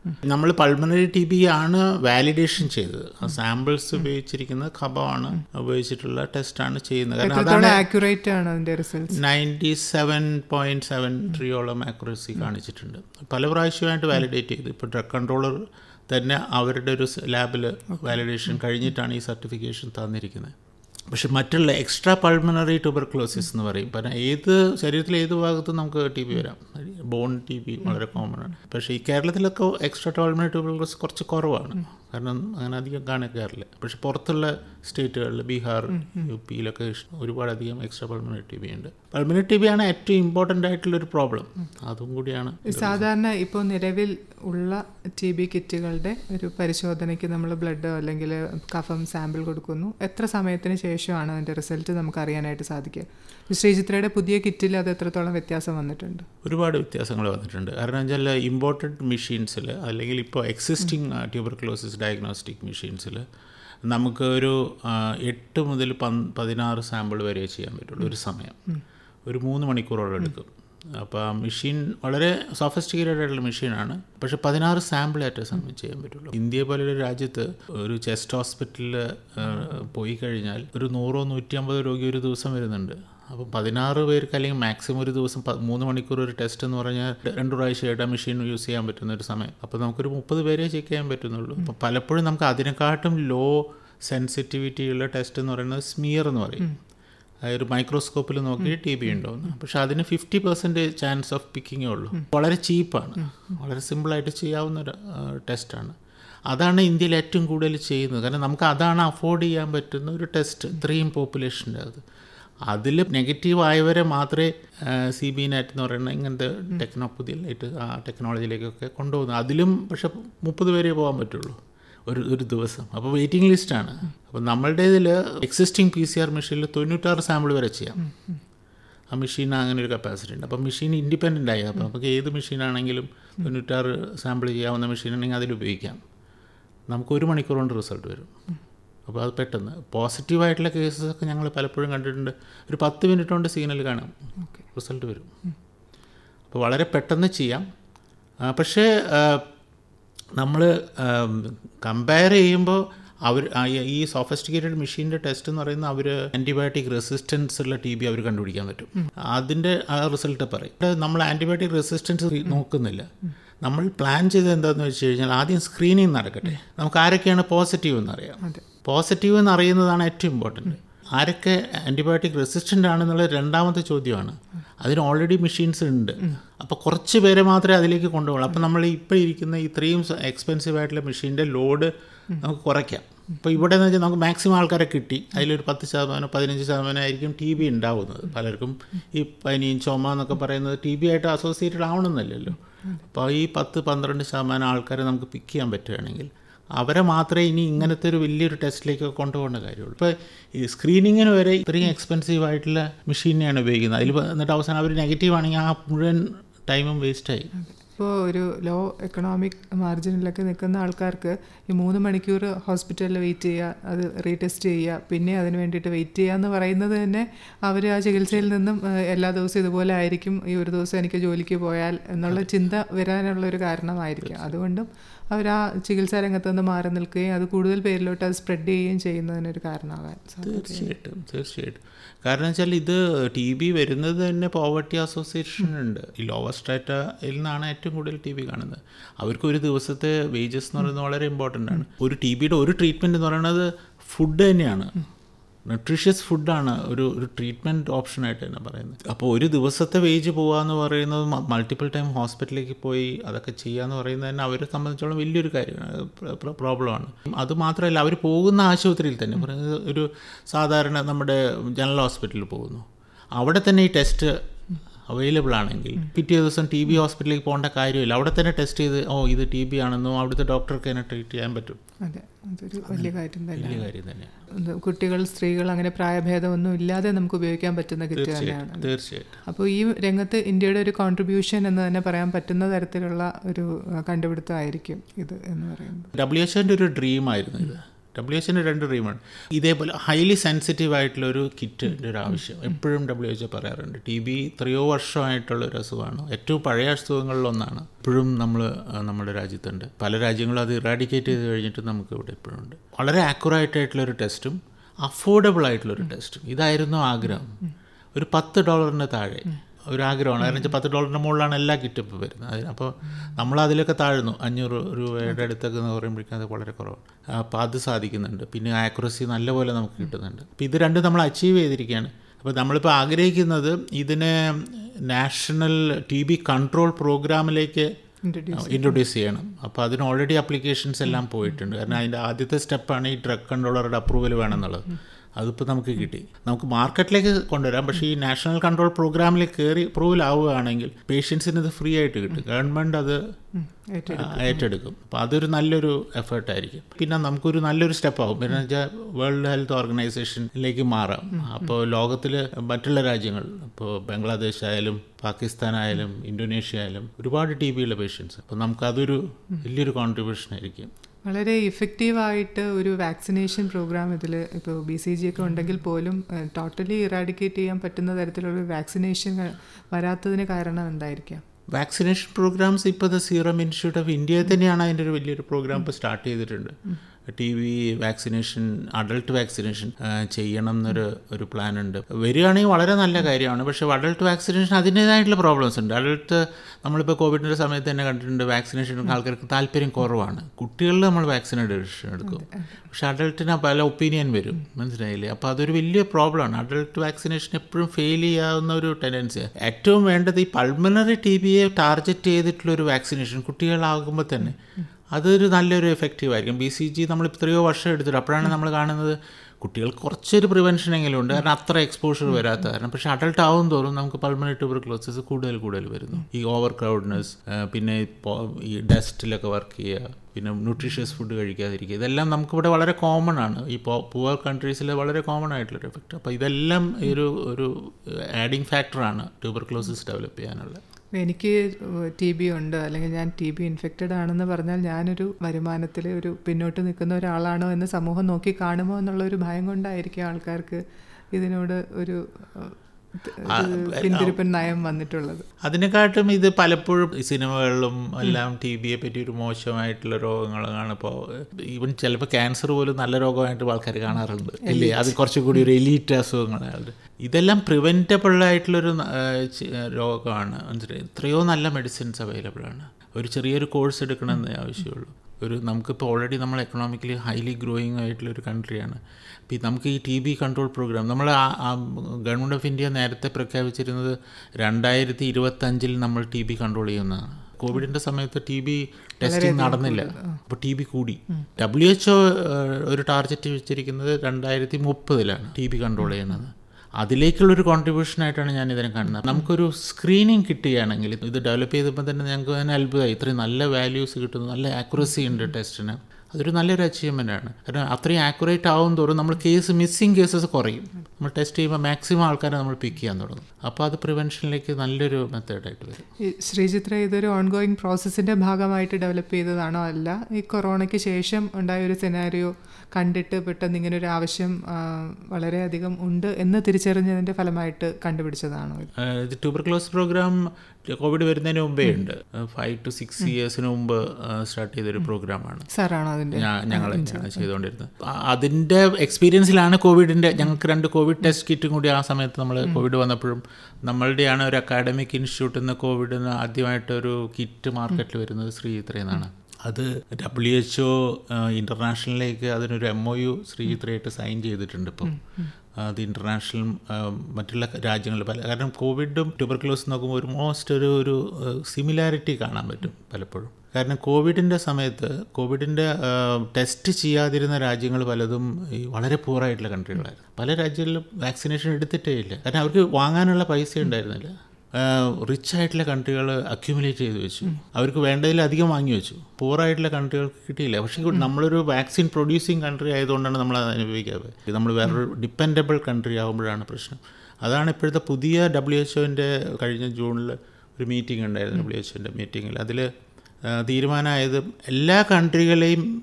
നമ്മൾ പൾമണറി ടി ബി ആണ് വാലിഡേഷൻ ചെയ്തത് സാമ്പിൾസ് ഉപയോഗിച്ചിരിക്കുന്നത് ഖബമാണ് ഉപയോഗിച്ചിട്ടുള്ള ടെസ്റ്റാണ് ചെയ്യുന്നത് കാരണം എത്രത്തോളം അതാണ് ആക്യുറേറ്റ് ആണ് അതിന്റെ result ninety seven point seven ത്രീയോളം ആക്യുറസി കാണിച്ചിട്ടുണ്ട് പല പ്രാവശ്യമായിട്ട് വാലിഡേറ്റ് ചെയ്തു ഇപ്പോൾ ഡ്രഗ് കൺട്രോളർ തന്നെ അവരുടെ ഒരു ലാബിൽ വാലിഡേഷൻ കഴിഞ്ഞിട്ടാണ് ഈ സർട്ടിഫിക്കേഷൻ തന്നിരിക്കുന്നത് പക്ഷെ മറ്റുള്ള എക്സ്ട്രാ പൾമണറി ട്യൂബർക്ലോസിസ് എന്ന് പറയും കാരണം ഏത് ശരീരത്തിലെ ഏത് ഭാഗത്തും നമുക്ക് ടി ബി വരാം ബോൺ ടി ബി വളരെ കോമൺ ആണ് പക്ഷേ ഈ കേരളത്തിലൊക്കെ എക്സ്ട്രാ പൾമണറി ട്യൂബർക്ലോസിസ് കുറച്ച് കുറവാണ് കാരണം അങ്ങനെ അധികം കാണിക്കാറില്ല പക്ഷെ പുറത്തുള്ള സ്റ്റേറ്റുകളിൽ ബീഹാർ യു പിയിലൊക്കെ ഇഷ്- ഒരുപാടധികം എക്സ്ട്രാ പൾമണറി ടി ബി ഉണ്ട് പൾമണറി ടി ബി ആണ് ഏറ്റവും ഇമ്പോർട്ടൻ്റ് ആയിട്ടുള്ള ഒരു പ്രോബ്ലം അതും കൂടിയാണ് സാധാരണ ഇപ്പോൾ നിലവിൽ ഉള്ള ടി ബി കിറ്റുകളുടെ ഒരു പരിശോധനയ്ക്ക് നമ്മൾ ബ്ലഡ് അല്ലെങ്കിൽ കഫം സാമ്പിൾ കൊടുക്കുന്നു എത്ര സമയത്തിന് ശേഷമാണ് അതിൻ്റെ റിസൾട്ട് നമുക്ക് അറിയാനായിട്ട് സാധിക്കുക ശ്രീചിത്രയുടെ പുതിയ കിറ്റിൽ അത് എത്രത്തോളം വ്യത്യാസം വന്നിട്ടുണ്ട് ഒരുപാട് വ്യത്യാസങ്ങൾ വന്നിട്ടുണ്ട് കാരണം വെച്ചാൽ ഇമ്പോർട്ടഡ് മെഷീൻസിൽ അല്ലെങ്കിൽ ഇപ്പോൾ എക്സിസ്റ്റിംഗ് ട്യൂബർക്ലോസിസ് ഡയഗ്നോസ്റ്റിക് മെഷീൻസിൽ നമുക്ക് ഒരു ആ, എട്ട് മുതൽ പന് പതിനാറ് സാമ്പിൾ വരെ ചെയ്യാൻ പറ്റുള്ളൂ ഒരു സമയം ഒരു മൂന്ന് മണിക്കൂറോളം എടുക്കും അപ്പോൾ ആ മെഷീൻ വളരെ സോഫിസ്റ്റിക്കേറ്റഡ് ആയിട്ടുള്ള മെഷീനാണ് പക്ഷെ പതിനാറ് സാമ്പിൾ ആയിട്ട് സമയം ചെയ്യാൻ പറ്റുള്ളൂ ഇന്ത്യയെ പോലൊരു രാജ്യത്ത് ഒരു ചെസ്റ്റ് ഹോസ്പിറ്റലിൽ പോയി കഴിഞ്ഞാൽ ഒരു നൂറോ നൂറ്റി അമ്പതോ രോഗി ഒരു ദിവസം വരുന്നുണ്ട് അപ്പോൾ പതിനാറ് പേർക്ക് അല്ലെങ്കിൽ മാക്സിമം ഒരു ദിവസം പ- മൂന്ന് മണിക്കൂർ ഒരു ടെസ്റ്റ് എന്ന് പറഞ്ഞാൽ രണ്ട് പ്രാവശ്യമായിട്ട് ആ മെഷീൻ യൂസ് ചെയ്യാൻ പറ്റുന്ന ഒരു സമയം അപ്പോൾ നമുക്കൊരു മുപ്പത് പേരെ ചെക്ക് ചെയ്യാൻ പറ്റുന്നുള്ളൂ അപ്പോൾ പലപ്പോഴും നമുക്ക് അതിനെക്കാട്ടും ലോ സെൻസിറ്റിവിറ്റി ഉള്ള ടെസ്റ്റ് എന്ന് പറയുന്നത് സ്മിയർ എന്ന് പറയും അതായത് ഒരു മൈക്രോസ്കോപ്പിൽ നോക്കി ടി ബി ഉണ്ടോന്ന് പക്ഷെ അതിന് ഫിഫ്റ്റി പെർസെൻറ്റ് ചാൻസ് ഓഫ് പിക്കിങ്ങേ ഉള്ളൂ വളരെ ചീപ്പാണ് വളരെ സിമ്പിളായിട്ട് ചെയ്യാവുന്ന ഒരു ടെസ്റ്റാണ് അതാണ് ഇന്ത്യയിൽ ഏറ്റവും കൂടുതൽ ചെയ്യുന്നത് കാരണം നമുക്ക് അതാണ് അഫോർഡ് ചെയ്യാൻ പറ്റുന്ന ഒരു ടെസ്റ്റ് ഇത്രയും പോപ്പുലേഷൻ്റെ അത് അതിൽ നെഗറ്റീവ് ആയവരെ മാത്രമേ സി ബി നെറ്റ് എന്ന് പറയുന്ന ഇങ്ങനത്തെ ടെക്നോ പുതിയതായിട്ട് ആ ടെക്നോളജിയിലേക്കൊക്കെ കൊണ്ടുപോകുന്നത് അതിലും പക്ഷെ മുപ്പത് പേരേ പോകാൻ പറ്റുള്ളൂ ഒരു ഒരു ദിവസം അപ്പോൾ വെയിറ്റിംഗ് ലിസ്റ്റാണ് അപ്പോൾ നമ്മളുടെ ഇതിൽ എക്സിസ്റ്റിംഗ് പി സി ആർ മെഷീനിൽ തൊണ്ണൂറ്റാറ് സാമ്പിൾ വരെ ചെയ്യാം ആ മെഷീൻ അങ്ങനെ ഒരു കപ്പാസിറ്റി ഉണ്ട് അപ്പോൾ മെഷീൻ ഇൻഡിപെൻഡൻ്റ് ആയി അപ്പോൾ നമുക്ക് ഏത് മെഷീനാണെങ്കിലും തൊണ്ണൂറ്റാറ് സാമ്പിൾ ചെയ്യാവുന്ന മെഷീനാണെങ്കിൽ അതിൽ ഉപയോഗിക്കാം നമുക്ക് ഒരു മണിക്കൂർ കൊണ്ട് റിസൾട്ട് വരും അപ്പോൾ അത് പെട്ടെന്ന് പോസിറ്റീവായിട്ടുള്ള കേസസ് ഒക്കെ ഞങ്ങൾ പലപ്പോഴും കണ്ടിട്ടുണ്ട് ഒരു പത്ത് മിനിറ്റ് കൊണ്ട് സിഗ്നൽ കാണാം റിസൾട്ട് വരും അപ്പോൾ വളരെ പെട്ടെന്ന് ചെയ്യാം ആ, പക്ഷേ നമ്മൾ കമ്പയർ ചെയ്യുമ്പോൾ അവർ ഈ സോഫിസ്റ്റിക്കേറ്റഡ് മെഷീൻ്റെ ടെസ്റ്റ് എന്ന് പറയുന്നത് അവർ ആൻറ്റിബയോട്ടിക് റെസിസ്റ്റൻസ് ഉള്ള ടി ബി അവർ കണ്ടുപിടിക്കാൻ പറ്റും അതിൻ്റെ ആ റിസൾട്ട് പറയും ഇവിടെ നമ്മൾ ആൻറ്റിബയോട്ടിക് റെസിസ്റ്റൻസ് നോക്കുന്നില്ല നമ്മൾ പ്ലാൻ ചെയ്തത് എന്താണെന്ന് വെച്ച് കഴിഞ്ഞാൽ ആദ്യം സ്ക്രീനിങ് നടക്കട്ടെ നമുക്ക് ആരൊക്കെയാണ് പോസിറ്റീവ് എന്നറിയാം പോസിറ്റീവ് എന്ന് അറിയുന്നതാണ് ഏറ്റവും ഇമ്പോർട്ടൻറ്റ് ആരൊക്കെ ആൻറ്റിബയോട്ടിക് റെസിസ്റ്റൻ്റ് ആണെന്നുള്ള രണ്ടാമത്തെ ചോദ്യമാണ് അതിന് ഓൾറെഡി മെഷീൻസ് ഉണ്ട് അപ്പോൾ കുറച്ച് പേരെ മാത്രമേ അതിലേക്ക് കൊണ്ടുപോകൂ അപ്പോൾ നമ്മൾ ഇപ്പോൾ ഇരിക്കുന്ന ഇത്രയും എക്സ്പെൻസീവ് ആയിട്ടുള്ള മെഷീൻ്റെ ലോഡ് നമുക്ക് കുറയ്ക്കാം ഇപ്പോൾ ഇവിടെ എന്ന് വെച്ചാൽ നമുക്ക് മാക്സിമം ആൾക്കാരെ കിട്ടി അതിലൊരു പത്ത് ശതമാനം പതിനഞ്ച് ശതമാനം ആയിരിക്കും ടി ബി ഉണ്ടാവുന്നത് പലർക്കും ഈ പനിയും ചുമ എന്നൊക്കെ പറയുന്നത് ടി ബി ആയിട്ട് അസോസിയേറ്റഡ് ആവണമെന്നില്ലല്ലോ അപ്പോൾ ഈ പത്ത് പന്ത്രണ്ട് ശതമാനം ആൾക്കാരെ നമുക്ക് പിക്ക് ചെയ്യാൻ പറ്റുകയാണെങ്കിൽ അവരെ മാത്രമേ ഇനി ഇങ്ങനത്തെ ഒരു വലിയൊരു ടെസ്റ്റിലേക്ക് കൊണ്ടുപോകേണ്ട കാര്യമുള്ളൂ ഇപ്പോൾ ഈ സ്ക്രീനിങ്ങിന് വരെ ഇത്രയും എക്സ്പെൻസീവ് ആയിട്ടുള്ള മെഷീനെയാണ് ഉപയോഗിക്കുന്നത് അതിൽ എന്നിട്ട് അവസാനം അവർ നെഗറ്റീവ് ആണെങ്കിൽ ആ മുഴുവൻ ടൈമും വേസ്റ്റായി ഇപ്പോൾ ഒരു ലോ എക്കണോമിക് മാർജിനിലൊക്കെ നിൽക്കുന്ന ആൾക്കാർക്ക് ഈ മൂന്ന് മണിക്കൂർ ഹോസ്പിറ്റലിൽ വെയിറ്റ് ചെയ്യുക അത് റീടെസ്റ്റ് ചെയ്യുക പിന്നെ അതിന് വേണ്ടിയിട്ട് വെയിറ്റ് ചെയ്യുക എന്ന് പറയുന്നത് തന്നെ അവർ ആ ചികിത്സയിൽ നിന്നും ഏഹ്, എല്ലാ ദിവസവും ഇതുപോലെ ആയിരിക്കും ഈ ഒരു ദിവസം എനിക്ക് ജോലിക്ക് പോയാൽ എന്നുള്ള ചിന്ത വരാനുള്ള ഒരു കാരണമായിരിക്കും അതുകൊണ്ടും അവർ ആ ചികിത്സാ രംഗത്ത് നിന്ന് മാറി നിൽക്കുകയും അത് കൂടുതൽ പേരിലോട്ട് അത് സ്പ്രെഡ് ചെയ്യുകയും ചെയ്യുന്നതിനൊരു കാരണമാകാൻ സാധിക്കും തീർച്ചയായിട്ടും തീർച്ചയായിട്ടും കാരണം വെച്ചാൽ ഇത് ടി ബി വരുന്നത് തന്നെ പോവർട്ടി അസോസിയേഷൻ ഉണ്ട് ഈ ലോവർ സ്ട്രാറ്റയിൽ നിന്നാണ് ഏറ്റവും കൂടുതൽ ടി ബി കാണുന്നത് അവർക്ക് ഒരു ദിവസത്തെ വേജസ് എന്ന് പറയുന്നത് വളരെ ഇമ്പോർട്ടൻ്റ് ആണ് ഒരു ടി ബിയുടെ ഒരു ട്രീറ്റ്മെൻറ്റ് എന്ന് പറയുന്നത് ഫുഡ് തന്നെയാണ് ന്യൂട്രീഷ്യസ് ഫുഡാണ് ഒരു ഒരു ട്രീറ്റ്മെൻറ്റ് ഓപ്ഷനായിട്ട് തന്നെ പറയുന്നത് അപ്പോൾ ഒരു ദിവസത്തെ വേജ് പോകാന്ന് പറയുന്നത് മൾട്ടിപ്പിൾ ടൈം ഹോസ്പിറ്റലിലേക്ക് പോയി അതൊക്കെ ചെയ്യാന്ന് പറയുന്നത് തന്നെ അവരെ സംബന്ധിച്ചോളം വലിയൊരു കാര്യമാണ് പ്രോബ്ലമാണ് അത് മാത്രമല്ല അവർ പോകുന്ന ആശുപത്രിയിൽ തന്നെ പറയുന്നത് ഒരു സാധാരണ നമ്മുടെ ജനറൽ ഹോസ്പിറ്റലിൽ പോകുന്നു അവിടെ തന്നെ ഈ ടെസ്റ്റ് അവൈലബിൾ ആണെങ്കിൽ പിറ്റേ ദിവസം ടി ബി ഹോസ്പിറ്റലിലേക്ക് പോകേണ്ട കാര്യമില്ല അവിടെ തന്നെ ടെസ്റ്റ് ചെയ്ത് ഓ ഇത് ടി ബി ആണെന്നോ അവിടുത്തെ ഡോക്ടർക്ക് തന്നെ ട്രീറ്റ് ചെയ്യാൻ പറ്റും അതെ അതൊരു വലിയ കാര്യം തന്നെ വലിയ കാര്യം തന്നെയാണ് ഇത് കുട്ടികൾ സ്ത്രീകൾ അങ്ങനെ പ്രായഭേദമൊന്നും ഇല്ലാതെ നമുക്ക് ഉപയോഗിക്കാൻ പറ്റുന്ന കിറ്റ് തന്നെയാണ് തീർച്ചയായിട്ടും അപ്പോൾ ഈ രംഗത്ത് ഇന്ത്യയുടെ ഒരു കോൺട്രിബ്യൂഷൻ എന്ന് തന്നെ പറയാൻ പറ്റുന്ന തരത്തിലുള്ള ഒരു ആ, കണ്ടുപിടുത്തമായിരിക്കും ഇത് എന്ന് പറയുന്നത് ഡബ്ല്യു എച്ച്ഒൻ്റെ ഒരു ഡ്രീമായിരുന്നു ഇത് ഡബ്ല്യു എച്ചിൻ്റെ രണ്ട് ഡ്രീമാണ് ഇതേപോലെ ഹൈലി സെൻസിറ്റീവ് ആയിട്ടുള്ള ഒരു കിറ്റിൻ്റെ ഒരു ആവശ്യം എപ്പോഴും ഡബ്ല്യു എച്ച് പറയാറുണ്ട് ടി ബി എത്രയോ വർഷമായിട്ടുള്ള ഒരു അസുഖമാണ് ഏറ്റവും പഴയ അസുഖങ്ങളിലൊന്നാണ് ഇപ്പോഴും നമ്മൾ നമ്മുടെ രാജ്യത്തുണ്ട് പല രാജ്യങ്ങളും അത് ഇറാഡിക്കേറ്റ് ചെയ്ത് കഴിഞ്ഞിട്ട് നമുക്ക് ഇവിടെ ഇപ്പോഴും ഉണ്ട് വളരെ ആക്യുറേറ്റ് ആയിട്ടുള്ള ഒരു ടെസ്റ്റും അഫോർഡബിൾ ആയിട്ടുള്ള ഒരു ടെസ്റ്റും ഇതായിരുന്നു ആഗ്രഹം ഒരു പത്ത് ഡോളറിന് താഴെ ഒരു ആഗ്രഹമാണ് കാരണം വെച്ചാൽ പത്ത് ഡോളറിന് മുകളിലാണ് എല്ലാ കിറ്റും ഇപ്പോൾ വരുന്നത് അതിന് അപ്പോൾ നമ്മൾ അതിലൊക്കെ താഴ്ന്നു അഞ്ഞൂറ് രൂപയുടെ അടുത്തൊക്കെ എന്ന് പറയുമ്പോഴേക്കും അത് വളരെ കുറവാണ് അപ്പോൾ അത് സാധിക്കുന്നുണ്ട് പിന്നെ ആക്യുറസി നല്ലപോലെ നമുക്ക് കിട്ടുന്നുണ്ട് അപ്പോൾ ഇത് രണ്ടും നമ്മൾ അച്ചീവ് ചെയ്തിരിക്കുകയാണ് അപ്പോൾ നമ്മളിപ്പോൾ ആഗ്രഹിക്കുന്നത് ഇതിനെ നാഷണൽ ടി ബി കൺട്രോൾ പ്രോഗ്രാമിലേക്ക് ഇൻട്രൊഡ്യൂസ് ചെയ്യണം അപ്പോൾ അതിന് ഓൾറെഡി അപ്ലിക്കേഷൻസ് എല്ലാം പോയിട്ടുണ്ട് കാരണം അതിൻ്റെ ആദ്യത്തെ സ്റ്റെപ്പാണ് ഈ ഡ്രഗ് കൺട്രോളറുടെ അപ്രൂവൽ വേണമെന്നുള്ളത് അതിപ്പോൾ നമുക്ക് കിട്ടി നമുക്ക് മാർക്കറ്റിലേക്ക് കൊണ്ടുവരാം പക്ഷേ ഈ നാഷണൽ കൺട്രോൾ പ്രോഗ്രാമിലേക്ക് കയറി അപ്രൂവൽ ആവുകയാണെങ്കിൽ പേഷ്യൻസിന് ഇത് ഫ്രീ ആയിട്ട് കിട്ടും ഗവൺമെൻറ് അത് ഏറ്റെടുക്കും അപ്പോൾ അതൊരു നല്ലൊരു എഫേർട്ടായിരിക്കും പിന്നെ നമുക്കൊരു നല്ലൊരു സ്റ്റെപ്പാകും പിന്നെ വെച്ചാൽ വേൾഡ് ഹെൽത്ത് ഓർഗനൈസേഷനിലേക്ക് മാറാം അപ്പോൾ ലോകത്തിൽ മറ്റുള്ള രാജ്യങ്ങൾ ഇപ്പോൾ ബംഗ്ലാദേശ് ആയാലും പാകിസ്ഥാൻ ആയാലും ഇന്തോനേഷ്യ ആയാലും ഒരുപാട് ടി ബിയുള്ള പേഷ്യൻസ് അപ്പോൾ നമുക്കതൊരു വലിയൊരു കോൺട്രിബ്യൂഷൻ ആയിരിക്കും വളരെ ഇഫക്റ്റീവായിട്ട് ഒരു വാക്സിനേഷൻ പ്രോഗ്രാം ഇതിൽ ഇപ്പോൾ ബി സി ജി ഒക്കെ ഉണ്ടെങ്കിൽ പോലും ടോട്ടലി ഇറാഡിക്കേറ്റ് ചെയ്യാൻ പറ്റുന്ന തരത്തിലുള്ള വാക്സിനേഷൻ വരാത്തതിന് കാരണം എന്തായിരിക്കാം വാക്സിനേഷൻ പ്രോഗ്രാംസ് ഇപ്പോൾ സീറം ഇൻസ്റ്റിറ്റ്യൂട്ട് ഓഫ് ഇന്ത്യയിൽ തന്നെയാണ് അതിൻ്റെ ഒരു വലിയൊരു പ്രോഗ്രാം ഇപ്പോൾ സ്റ്റാർട്ട് ചെയ്തിട്ടുണ്ട് T B vaccination adult vaccination ചെയ്യണം എന്നൊരു ഒരു പ്ലാൻ ഉണ്ട് വരികയാണെങ്കിൽ വളരെ നല്ല കാര്യമാണ് പക്ഷേ അഡൾട്ട് വാക്സിനേഷൻ അതിൻ്റേതായിട്ടുള്ള പ്രോബ്ലംസ് ഉണ്ട് അഡൾട്ട് നമ്മളിപ്പോൾ കോവിഡിൻ്റെ സമയത്ത് തന്നെ കണ്ടിട്ടുണ്ട് വാക്സിനേഷൻ ആൾക്കാർക്ക് താല്പര്യം കുറവാണ് കുട്ടികളിൽ നമ്മൾ വാക്സിനേഷൻ എടുക്കും പക്ഷേ അഡൾട്ടിന് പല ഒപ്പീനിയൻ വരും മനസ്സിലായില്ലേ അപ്പോൾ അതൊരു വലിയ പ്രോബ്ലമാണ് അഡൾട്ട് വാക്സിനേഷൻ എപ്പോഴും ഫെയിൽ ചെയ്യാവുന്ന ഒരു ടെൻഡൻസി ഏറ്റവും വേണ്ടത് ഈ പൾമണറി ടി ബിയെ ടാർഗറ്റ് ചെയ്തിട്ടുള്ള ഒരു വാക്സിനേഷൻ കുട്ടികളാകുമ്പോൾ തന്നെ അതൊരു നല്ലൊരു എഫക്റ്റീവ് ആയിരിക്കും ബി സി ജി നമ്മൾ എത്രയോ വർഷം എടുത്തിട്ട് അപ്പോഴാണ് നമ്മൾ കാണുന്നത് കുട്ടികൾക്ക് കുറച്ചൊരു പ്രിവെൻഷൻ എങ്കിലും ഉണ്ട് കാരണം അത്ര എക്സ്പോഷർ വരാത്ത കാരണം പക്ഷേ അഡൾട്ട് ആവും തോറും നമുക്ക് പൾമണറി ട്യൂബർക്ലോസിസ് കൂടുതൽ കൂടുതൽ വരുന്നു ഈ ഓവർ ക്രൗഡ്നെസ് പിന്നെ ഈ ഡസ്റ്റിലൊക്കെ വർക്ക് ചെയ്യുക പിന്നെ ന്യൂട്രീഷ്യസ് ഫുഡ് കഴിക്കാതിരിക്കുക ഇതെല്ലാം നമുക്കിവിടെ വളരെ കോമൺ ആണ് ഈ പുവർ കൺട്രീസിൽ വളരെ കോമൺ ആയിട്ടുള്ളൊരു എഫക്റ്റ് അപ്പോൾ ഇതെല്ലാം ഒരു ഒരു ആഡിങ് ഫാക്ടറാണ് ട്യൂബർക്ലോസിസ് ഡെവലപ്പ് ചെയ്യാനുള്ള എനിക്ക് ടി ബി ഉണ്ട് അല്ലെങ്കിൽ ഞാൻ ടി ബി ഇൻഫെക്റ്റഡ് ആണെന്ന് പറഞ്ഞാൽ ഞാനൊരു വരുമാനത്തിൽ ഒരു പിന്നോട്ട് നിൽക്കുന്ന ഒരാളാണോ എന്ന് സമൂഹം നോക്കി കാണുമോ എന്നുള്ള ഒരു ഭയം കൊണ്ടായിരിക്കും ആൾക്കാർക്ക് ഇതിനോട് ഒരു പിന്തിരിപ്പൻ നയം വന്നിട്ടുള്ളത് അതിനെക്കാട്ടും ഇത് പലപ്പോഴും സിനിമകളിലും എല്ലാം ടി ബിയെ പറ്റി ഒരു മോശമായിട്ടുള്ള രോഗങ്ങളാണ് ഇപ്പോൾ ഈവൻ ചിലപ്പോൾ ക്യാൻസർ പോലും നല്ല രോഗമായിട്ട് ആൾക്കാർ കാണാറുണ്ട് ഇല്ലേ അത് കുറച്ചുകൂടി ഒരു എലീറ്റ് അസുഖങ്ങളാണ് ഇതെല്ലാം പ്രിവെൻറ്റബിൾ ആയിട്ടുള്ളൊരു രോഗമാണ് മനസ്സിലായി എത്രയോ നല്ല മെഡിസിൻസ് അവൈലബിൾ ആണ് ഒരു ചെറിയൊരു കോഴ്സ് എടുക്കണമെന്നേ ആവശ്യമുള്ളൂ ഒരു നമുക്കിപ്പോൾ ഓൾറെഡി നമ്മൾ എക്കണോമിക്കലി ഹൈലി ഗ്രോയിങ് ആയിട്ടുള്ള ഒരു കൺട്രിയാണ് അപ്പോൾ നമുക്ക് ഈ ടി ബി കൺട്രോൾ പ്രോഗ്രാം നമ്മൾ ഗവൺമെൻറ് ഓഫ് ഇന്ത്യ നേരത്തെ പ്രഖ്യാപിച്ചിരുന്നത് രണ്ടായിരത്തി ഇരുപത്തഞ്ചിൽ നമ്മൾ ടി ബി കൺട്രോൾ ചെയ്യുന്നതാണ് കോവിഡിൻ്റെ സമയത്ത് ടി ബി ടെസ്റ്റിംഗ് നടന്നില്ല അപ്പോൾ ടി ബി കൂടി ഡബ്ല്യു എച്ച് ഒ ഒരു ടാർഗറ്റ് വെച്ചിരിക്കുന്നത് രണ്ടായിരത്തി മുപ്പതിലാണ് ടി ബി കൺട്രോൾ ചെയ്യുന്നത് അതിലേക്കുള്ളൊരു കോൺട്രിബ്യൂഷനായിട്ടാണ് ഞാൻ ഇതിനെ കാണുന്നത് നമുക്കൊരു സ്ക്രീനിങ് കിട്ടുകയാണെങ്കിൽ ഇത് ഡെവലപ്പ് ചെയ്തപ്പോൾ തന്നെ ഞങ്ങൾക്ക് തന്നെ അത്ഭുതമായി ഇത്രയും നല്ല വാല്യൂസ് കിട്ടുന്നു നല്ല ആക്യുറസി ഉണ്ട് ടെസ്റ്റിന് അതൊരു നല്ലൊരു അച്ചീവ്മെൻ്റ് ആണ് കാരണം അത്രയും ആക്യുറേറ്റ് ആവും തോറും നമ്മൾ കേസ് മിസ്സിങ് കേസസ് കുറയും നമ്മൾ ടെസ്റ്റ് ചെയ്യുമ്പോൾ മാക്സിമം ആൾക്കാരെ നമ്മൾ പിക്ക് ചെയ്യാൻ തുടങ്ങും അപ്പോൾ അത് പ്രിവെൻഷനിലേക്ക് നല്ലൊരു മെത്തേഡായിട്ട് വരും ഈ ശ്രീചിത്ര ഇതൊരു ഓൺഗോയിങ് പ്രോസസ്സിൻ്റെ ഭാഗമായിട്ട് ഡെവലപ്പ് ചെയ്തതാണോ അല്ല ഈ കൊറോണയ്ക്ക് ശേഷം ഉണ്ടായ ഒരു സെനാരിയോ കണ്ടിട്ട് പെട്ടെന്ന് ഇങ്ങനെ ഒരു ആവശ്യം വളരെയധികം ഉണ്ട് എന്ന് തിരിച്ചറിഞ്ഞതിൻ്റെ ഫലമായിട്ട് കണ്ടുപിടിച്ചതാണോ ഇത് ട്യൂബർക്ലോസ് പ്രോഗ്രാം കോവിഡ് വരുന്നതിന് മുമ്പേ ഉണ്ട് ഫൈവ് ടു സിക്സ് ഇയേഴ്സിന് മുമ്പ് സ്റ്റാർട്ട് ചെയ്തൊരു പ്രോഗ്രാമാണ് സാറാണോ അതിൻ്റെ ഞങ്ങൾ ചെയ്തുകൊണ്ടിരുന്നത് അതിൻ്റെ എക്സ്പീരിയൻസിലാണ് കോവിഡിൻ്റെ ഞങ്ങൾക്ക് രണ്ട് കോവിഡ് ടെസ്റ്റ് കിറ്റും കൂടി ആ സമയത്ത് നമ്മൾ കോവിഡ് വന്നപ്പോഴും നമ്മളുടെയാണ് ഒരു അക്കാഡമിക് ഇൻസ്റ്റിറ്റ്യൂട്ടിൽ നിന്ന് കോവിഡിന് ആദ്യമായിട്ടൊരു കിറ്റ് മാർക്കറ്റിൽ വരുന്നത് ശ്രീചിത്രയെന്നാണ് അത് ഡബ്ല്യു എച്ച് ഒ ഇൻ്റർനാഷണലിലേക്ക് അതിനൊരു എം ഒ യു ശ്രീചിത്രയായിട്ട് സൈൻ ചെയ്തിട്ടുണ്ട് ഇപ്പം അത് ഇൻ്റർനാഷണൽ മറ്റുള്ള രാജ്യങ്ങളിൽ പല കാരണം കോവിഡും ട്യൂബർക്ലോസും നോക്കുമ്പോൾ ഒരു മോസ്റ്റ് ഒരു ഒരു സിമിലാരിറ്റി കാണാൻ പറ്റും പലപ്പോഴും കാരണം കോവിഡിൻ്റെ സമയത്ത് കോവിഡിൻ്റെ ടെസ്റ്റ് ചെയ്യാതിരുന്ന രാജ്യങ്ങൾ പലതും ഈ വളരെ പൂറായിട്ടുള്ള കൺട്രികളായിരുന്നു പല രാജ്യങ്ങളിലും വാക്സിനേഷൻ എടുത്തിട്ടേ ഇല്ല കാരണം അവർക്ക് വാങ്ങാനുള്ള പൈസ ഉണ്ടായിരുന്നില്ല റിച്ച് ആയിട്ടുള്ള കൺട്രികൾ അക്യുമുലേറ്റ് ചെയ്ത് വെച്ചു അവർക്ക് വേണ്ടതിലധികം വാങ്ങി വെച്ചു പൂറായിട്ടുള്ള കൺട്രികൾക്ക് കിട്ടിയില്ല പക്ഷേ നമ്മളൊരു വാക്സിൻ പ്രൊഡ്യൂസിങ് കൺട്രി ആയതുകൊണ്ടാണ് നമ്മൾ അത് അനുഭവിക്കാതെ നമ്മൾ വേറൊരു ഡിപ്പെൻഡബിൾ കൺട്രി ആകുമ്പോഴാണ് പ്രശ്നം അതാണ് ഇപ്പോഴത്തെ പുതിയ ഡബ്ല്യു എച്ച് ഒൻ്റെ കഴിഞ്ഞ ജൂണിൽ ഒരു മീറ്റിംഗ് ഉണ്ടായിരുന്നു ഡബ്ല്യു എച്ച് ഒൻ്റെ മീറ്റിങ്ങിൽ അതിൽ തീരുമാനമായത് എല്ലാ കൺട്രികളെയും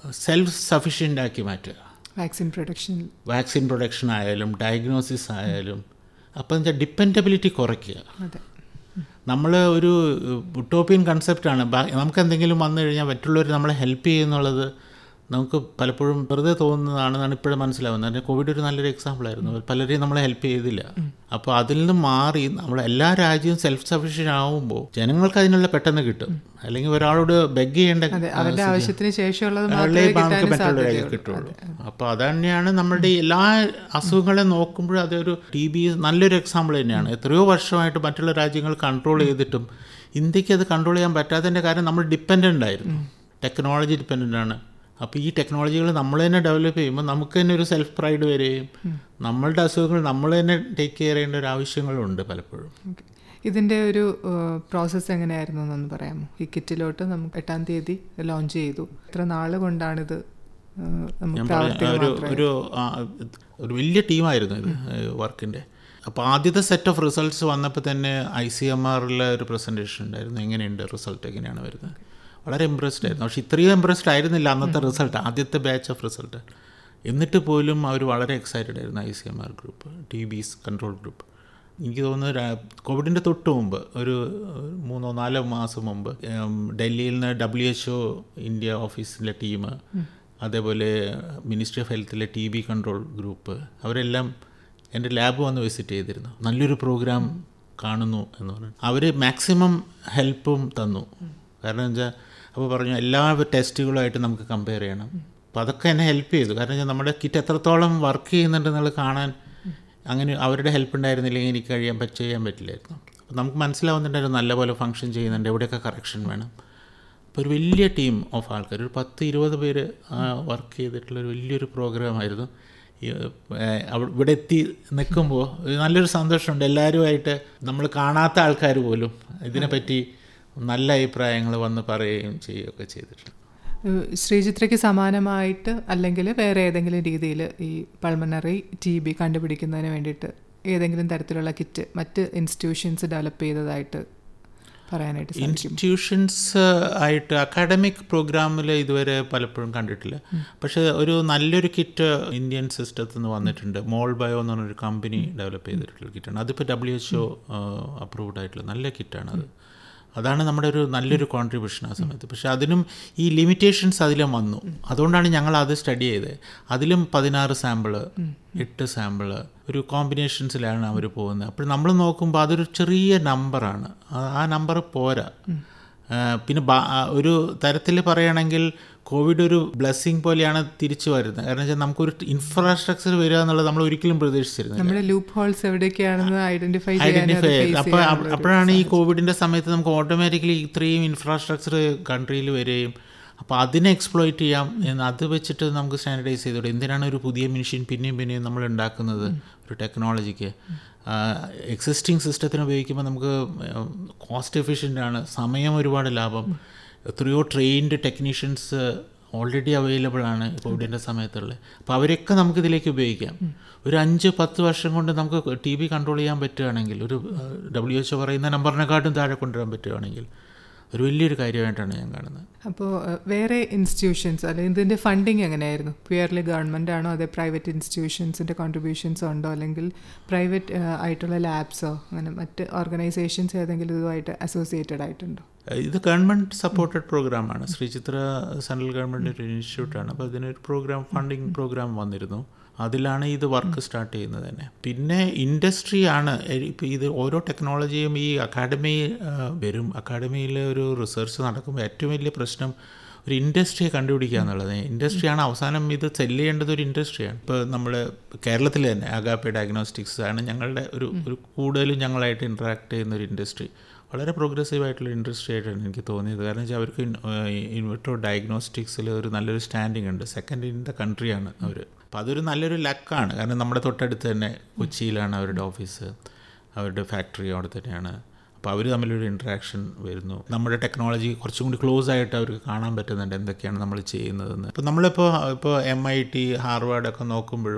സെൽഫ് സഫീഷ്യൻ്റ് ആക്കി മാറ്റുക വാക്സിൻ പ്രൊഡക്ഷൻ വാക്സിൻ പ്രൊഡക്ഷൻ ആയാലും ഡയഗ്നോസിസ് ആയാലും അപ്പം എന്താ ഡിപ്പെൻഡബിലിറ്റി കുറയ്ക്കുക അതെ നമ്മൾ ഒരു ഉട്ടോപ്പിയൻ കൺസെപ്റ്റാണ് നമുക്ക് എന്തെങ്കിലും വന്നു കഴിഞ്ഞാൽ മറ്റുള്ളവർ നമ്മളെ ഹെൽപ്പ് ചെയ്യുന്നുള്ളത് നമുക്ക് പലപ്പോഴും വെറുതെ തോന്നുന്നതാണെന്നാണ് ഇപ്പോഴും മനസ്സിലാവുന്നത് അതിന് കോവിഡ് ഒരു നല്ലൊരു എക്സാമ്പിൾ ആയിരുന്നു പലരെയും നമ്മളെ ഹെൽപ്പ് ചെയ്തില്ല അപ്പോൾ അതിൽ നിന്ന് മാറി നമ്മൾ എല്ലാ രാജ്യവും സെൽഫ് സഫീഷ്യൻ്റ് ആവുമ്പോൾ ജനങ്ങൾക്ക് അതിനുള്ള പെട്ടെന്ന് കിട്ടും അല്ലെങ്കിൽ ഒരാളോട് ബെഗ് ചെയ്യേണ്ട അതെ അവരുടെ ആവശ്യത്തിന് ശേഷമുള്ളത് ആളെ മാത്രമേ നമുക്ക് കിട്ടാനും മറ്റുള്ളവരെ സാധ്യതയുള്ളൂ കിട്ടുള്ളൂ അപ്പോൾ അതന്നെയാണ് നമ്മുടെ ഈ എല്ലാ അസുഖങ്ങളെ നോക്കുമ്പോഴും അതൊരു ടി ബി നല്ലൊരു എക്സാമ്പിൾ തന്നെയാണ് എത്രയോ വർഷമായിട്ട് മറ്റുള്ള രാജ്യങ്ങൾ കൺട്രോൾ ചെയ്തിട്ടും ഇന്ത്യക്ക് അത് കൺട്രോൾ ചെയ്യാൻ പറ്റാത്തതിൻ്റെ കാര്യം നമ്മൾ ഡിപ്പെൻഡൻ്റ് ആയിരുന്നു ടെക്നോളജി ഡിപ്പെൻഡൻ്റ് ആണ് അപ്പോൾ ഈ ടെക്നോളജികൾ നമ്മൾ തന്നെ ഡെവലപ്പ് ചെയ്യുമ്പോൾ നമുക്ക് തന്നെ ഒരു സെൽഫ് പ്രൈഡ് വരികയും നമ്മളുടെ അസുഖങ്ങൾ നമ്മൾ തന്നെ ടേക്ക് കെയർ ചെയ്യേണ്ട ഒരു ആവശ്യങ്ങളുണ്ട് പലപ്പോഴും Okay. ഇതിന്റെ ഒരു പ്രോസസ്സ് എങ്ങനെയായിരുന്നു എന്നൊന്ന് പറയാമോ ഈ കിറ്റിലോട്ട് നമുക്ക് എട്ടാം തീയതി ലോഞ്ച് ചെയ്തു എത്ര നാള് കൊണ്ടാണിത് ആ, നമുക്ക് ഞാൻ പറഞ്ഞ ഒരു പ്രാവർത്തികമാക്കുന്നത് ഒരു ആ, ഒരു വലിയ ടീമായിരുന്നു ഇത് വർക്കിൻ്റെ അപ്പോൾ ആദ്യത്തെ സെറ്റ് ഓഫ് റിസൾട്ട്സ് വന്നപ്പോൾ തന്നെ ഐ സി എം ആറിലെ ഒരു പ്രസൻറ്റേഷൻ ഉണ്ടായിരുന്നു എങ്ങനെയുണ്ട് റിസൾട്ട് എങ്ങനെയാണ് വരുന്നത് വളരെ ഇമ്പ്രസ്ഡ് ആയിരുന്നു പക്ഷേ ഇത്രയും ഇമ്പ്രസ്ഡ് ആയിരുന്നില്ല അന്നത്തെ റിസൾട്ട് ആദ്യത്തെ ബാച്ച് ഓഫ് റിസൾട്ട് എന്നിട്ട് പോലും അവർ വളരെ എക്സൈറ്റഡ് ആയിരുന്നു I C M R group T B's control group എനിക്ക് തോന്നുന്നു രാ- കോവിഡിൻ്റെ തൊട്ട് മുമ്പ് ഒരു മൂന്നോ നാലോ മാസം മുമ്പ് ഉം, ഡൽഹിയിൽ നിന്ന് ഡബ്ല്യു എച്ച് ഒ ഇന്ത്യ ഓഫീസിലെ ടീം അതേപോലെ മിനിസ്ട്രി ഓഫ് ഹെൽത്തിലെ ടി ബി കൺട്രോൾ ഗ്രൂപ്പ് അവരെല്ലാം എൻ്റെ ലാബ് വന്ന് വിസിറ്റ് ചെയ്തിരുന്നു നല്ലൊരു പ്രോഗ്രാം കാണുന്നു എന്ന് പറഞ്ഞു അവർ മാക്സിമം ഹെൽപ്പും തന്നു കാരണം വെച്ചാൽ അപ്പോൾ പറഞ്ഞു എല്ലാ ടെസ്റ്റുകളുമായിട്ട് നമുക്ക് കമ്പയർ ചെയ്യണം അപ്പോൾ അതൊക്കെ എന്നെ ഹെൽപ്പ് ചെയ്തു കാരണം വെച്ചാൽ നമ്മുടെ കിറ്റ് എത്രത്തോളം വർക്ക് ചെയ്യുന്നുണ്ടെന്നുള്ളത് കാണാൻ അങ്ങനെ അവരുടെ ഹെൽപ്പ് ഉണ്ടായിരുന്നില്ലെങ്കിൽ എനിക്ക് കഴിയാൻ പറ്റ ചെയ്യാൻ പറ്റില്ലായിരുന്നു അപ്പോൾ നമുക്ക് മനസ്സിലാവുന്നുണ്ടായിരുന്നു നല്ലപോലെ ഫങ്ഷൻ ചെയ്യുന്നുണ്ട് എവിടെയൊക്കെ കറക്ഷൻ വേണം അപ്പോൾ ഒരു വലിയ ടീം ഓഫ് ആൾക്കാർ ഒരു പത്ത് ഇരുപത് പേര് വർക്ക് ചെയ്തിട്ടുള്ള ഒരു വലിയൊരു പ്രോഗ്രാമായിരുന്നു ഈ, ഏഹ്, അവ- ഇവിടെ എത്തി നിൽക്കുമ്പോൾ നല്ലൊരു സന്തോഷമുണ്ട് എല്ലാവരുമായിട്ട് നമ്മൾ കാണാത്ത ആൾക്കാർ പോലും ഇതിനെപ്പറ്റി നല്ല അഭിപ്രായങ്ങൾ വന്ന് പറയുകയും ചെയ്യുകയൊക്കെ ചെയ്തിട്ടുണ്ട് ഏഹ് ശ്രീചിത്രയ്ക്ക് സമാനമായിട്ട് അല്ലെങ്കിൽ വേറെ ഏതെങ്കിലും രീതിയിൽ ഈ പൾമണറി ടി ബി കണ്ടുപിടിക്കുന്നതിന് വേണ്ടിയിട്ട് ഏതെങ്കിലും തരത്തിലുള്ള കിറ്റ് മറ്റ് ഇൻസ്റ്റിറ്റ്യൂഷൻസ് ഡെവലപ്പ് ചെയ്തതായിട്ട് പറയാനായിട്ട് സാധിക്കും ഇൻസ്റ്റിറ്റ്യൂഷൻസ് ആയിട്ട് അക്കാഡമിക് പ്രോഗ്രാമിൽ ഇതുവരെ പലപ്പോഴും കണ്ടിട്ടില്ല പക്ഷേ ഒരു നല്ലൊരു കിറ്റ് ഇന്ത്യൻ സിസ്റ്റത്തിൽ നിന്ന് വന്നിട്ടുണ്ട് മോൾ ബയോ എന്ന് പറഞ്ഞൊരു കമ്പനി ഡെവലപ്പ് ചെയ്തിട്ടുള്ള കിറ്റാണ് അതിപ്പോൾ ഡബ്ല്യു എച്ച് ഒ അപ്രൂവ്ഡ് ആയിട്ടുള്ള നല്ല കിറ്റാണ് അത് അതാണ് നമ്മുടെ ഒരു നല്ലൊരു കോൺട്രിബ്യൂഷൻ ആ സമയത്ത് പക്ഷെ അതിനും ഈ ലിമിറ്റേഷൻസ് അതിലും വന്നു അതുകൊണ്ടാണ് ഞങ്ങൾ അത് സ്റ്റഡി ചെയ്തത് അതിലും പതിനാറ് സാമ്പിള് എട്ട് സാമ്പിള് ഒരു കോമ്പിനേഷൻസിലാണ് അവർ പോകുന്നത് അപ്പോൾ നമ്മൾ നോക്കുമ്പോൾ അതൊരു ചെറിയ നമ്പറാണ് ആ നമ്പർ പോരാ ആ, പിന്നെ ബാ- ആ, ഒരു തരത്തിൽ പറയുകയാണെങ്കിൽ കോവിഡ് ഒരു ബ്ലെസ്സിങ് പോലെയാണ് തിരിച്ചു വരുന്നത് കാരണം വെച്ചാൽ നമുക്കൊരു ഇൻഫ്രാസ്ട്രക്ചർ വരിക എന്നുള്ളത് നമ്മൾ ഒരിക്കലും പ്രതീക്ഷിച്ചിരുന്നില്ല നമ്മുടെ ലൂപ്പ് ഹോൾസ് എവിടെയൊക്കെയാണെന്ന് ഐഡന്റിഫൈ ഐഡന്റിഫൈ അപ്പോൾ അപ്പോഴാണ് ഈ കോവിഡിൻ്റെ സമയത്ത് നമുക്ക് ഓട്ടോമാറ്റിക്കലി ഇത്രയും ഇൻഫ്രാസ്ട്രക്ചർ കൺട്രിയിൽ വരികയും അപ്പോൾ അതിനെ എക്സ്പ്ലോയിറ്റ് ചെയ്യാം എന്ന് അത് വെച്ചിട്ട് നമുക്ക് സ്റ്റാൻഡർഡൈസ് ചെയ്തോടെ എന്തിനാണ് ഒരു പുതിയ മെഷീൻ പിന്നെയും പിന്നെയും നമ്മൾ ഉണ്ടാക്കുന്നത് ഒരു ടെക്നോളജിക്ക് എക്സിസ്റ്റിംഗ് സിസ്റ്റത്തിന് ഉപയോഗിക്കുമ്പോൾ നമുക്ക് കോസ്റ്റ് എഫിഷ്യൻ്റ് ആണ് സമയം ഒരുപാട് ലാഭം എത്രയോ ട്രെയിൻഡ് ടെക്നീഷ്യൻസ് ഓൾറെഡി അവൈലബിൾ ആണ് കോവിഡിൻ്റെ സമയത്തുള്ളത് അപ്പോൾ അവരൊക്കെ നമുക്ക് ഇതിലേക്ക് ഉപയോഗിക്കാം ഒരു അഞ്ച് പത്ത് വർഷം കൊണ്ട് നമുക്ക് ടി ബി കൺട്രോൾ ചെയ്യാൻ പറ്റുകയാണെങ്കിൽ ഒരു ഡബ്ല്യു എച്ച് പറയുന്ന നമ്പറിനെക്കാട്ടും താഴെ കൊണ്ടുവരാൻ പറ്റുകയാണെങ്കിൽ ഒരു വലിയൊരു കാര്യമായിട്ടാണ് ഞാൻ കാണുന്നത് അപ്പോൾ വേറെ ഇൻസ്റ്റിറ്റ്യൂഷൻസ് അല്ലെങ്കിൽ ഇതിൻ്റെ ഫണ്ടിങ് എങ്ങനെയായിരുന്നു പ്യുവർലി ഗവൺമെൻറ് ആണോ അതേ പ്രൈവറ്റ് ഇൻസ്റ്റിറ്റ്യൂഷൻസിൻ്റെ കോൺട്രിബ്യൂഷൻസ് ഉണ്ടോ അല്ലെങ്കിൽ പ്രൈവറ്റ് ആയിട്ടുള്ള ലാബ്സോ അങ്ങനെ മറ്റ് ഓർഗനൈസേഷൻസ് ഏതെങ്കിലും ഇതുമായിട്ട് അസോസിയേറ്റഡ് ആയിട്ടുണ്ടോ ഇത് ഗവൺമെൻറ് സപ്പോർട്ടഡ് പ്രോഗ്രാമാണ് ശ്രീചിത്ര സെൻട്രൽ ഗവൺമെൻറ് ഒരു ഇൻസ്റ്റിറ്റ്യൂട്ടാണ് അപ്പോൾ ഇതിനൊരു പ്രോഗ്രാം ഫണ്ടിങ് പ്രോഗ്രാം വന്നിരുന്നു അതിലാണ് ഇത് വർക്ക് സ്റ്റാർട്ട് ചെയ്യുന്നത് തന്നെ പിന്നെ ഇൻഡസ്ട്രിയാണ് ഇപ്പോൾ ഇത് ഓരോ ടെക്നോളജിയും ഈ അക്കാഡമി വരും അക്കാഡമിയിൽ ഒരു റിസർച്ച് നടക്കുമ്പോൾ ഏറ്റവും വലിയ പ്രശ്നം ഒരു ഇൻഡസ്ട്രിയെ കണ്ടുപിടിക്കുക എന്നുള്ളത് ഇൻഡസ്ട്രിയാണ് അവസാനം ഇത് സെല്ല് ചെയ്യേണ്ടത് ഒരു ഇൻഡസ്ട്രിയാണ് ഇപ്പോൾ നമ്മൾ കേരളത്തിൽ തന്നെ അഗാപ്പെ ഡയഗ്നോസ്റ്റിക്സ് ആണ് ഞങ്ങളുടെ ഒരു ഒരു കൂടുതലും ഞങ്ങളായിട്ട് ഇൻട്രാക്ട് ചെയ്യുന്ന ഒരു ഇൻഡസ്ട്രി വളരെ പ്രോഗ്രസീവ് ആയിട്ടുള്ള ഇൻഡസ്ട്രി ആയിട്ടാണ് എനിക്ക് തോന്നിയത് കാരണം വെച്ചാൽ അവർക്ക് ഇൻവെർട്ടോ ഡയഗ്നോസ്റ്റിക്സിൽ ഒരു നല്ലൊരു സ്റ്റാൻഡിങ് ഉണ്ട് സെക്കൻഡ് ഇൻ ദ കൺട്രിയാണ് അവർ അപ്പോൾ അതൊരു നല്ലൊരു ലക്കാണ് കാരണം നമ്മുടെ തൊട്ടടുത്ത് തന്നെ കൊച്ചിയിലാണ് അവരുടെ ഓഫീസ് അവരുടെ ഫാക്ടറി അവിടെ തന്നെയാണ് അപ്പോൾ അവർ തമ്മിലൊരു ഇൻട്രാക്ഷൻ വരുന്നു നമ്മുടെ ടെക്നോളജി കുറച്ചും കൂടി ക്ലോസ് ആയിട്ട് അവർക്ക് കാണാൻ പറ്റുന്നുണ്ട് എന്തൊക്കെയാണ് നമ്മൾ ചെയ്യുന്നതെന്ന് ഇപ്പോൾ നമ്മളിപ്പോൾ ഇപ്പോൾ എം ഐ ടി ഹാർവാർഡൊക്കെ നോക്കുമ്പോഴും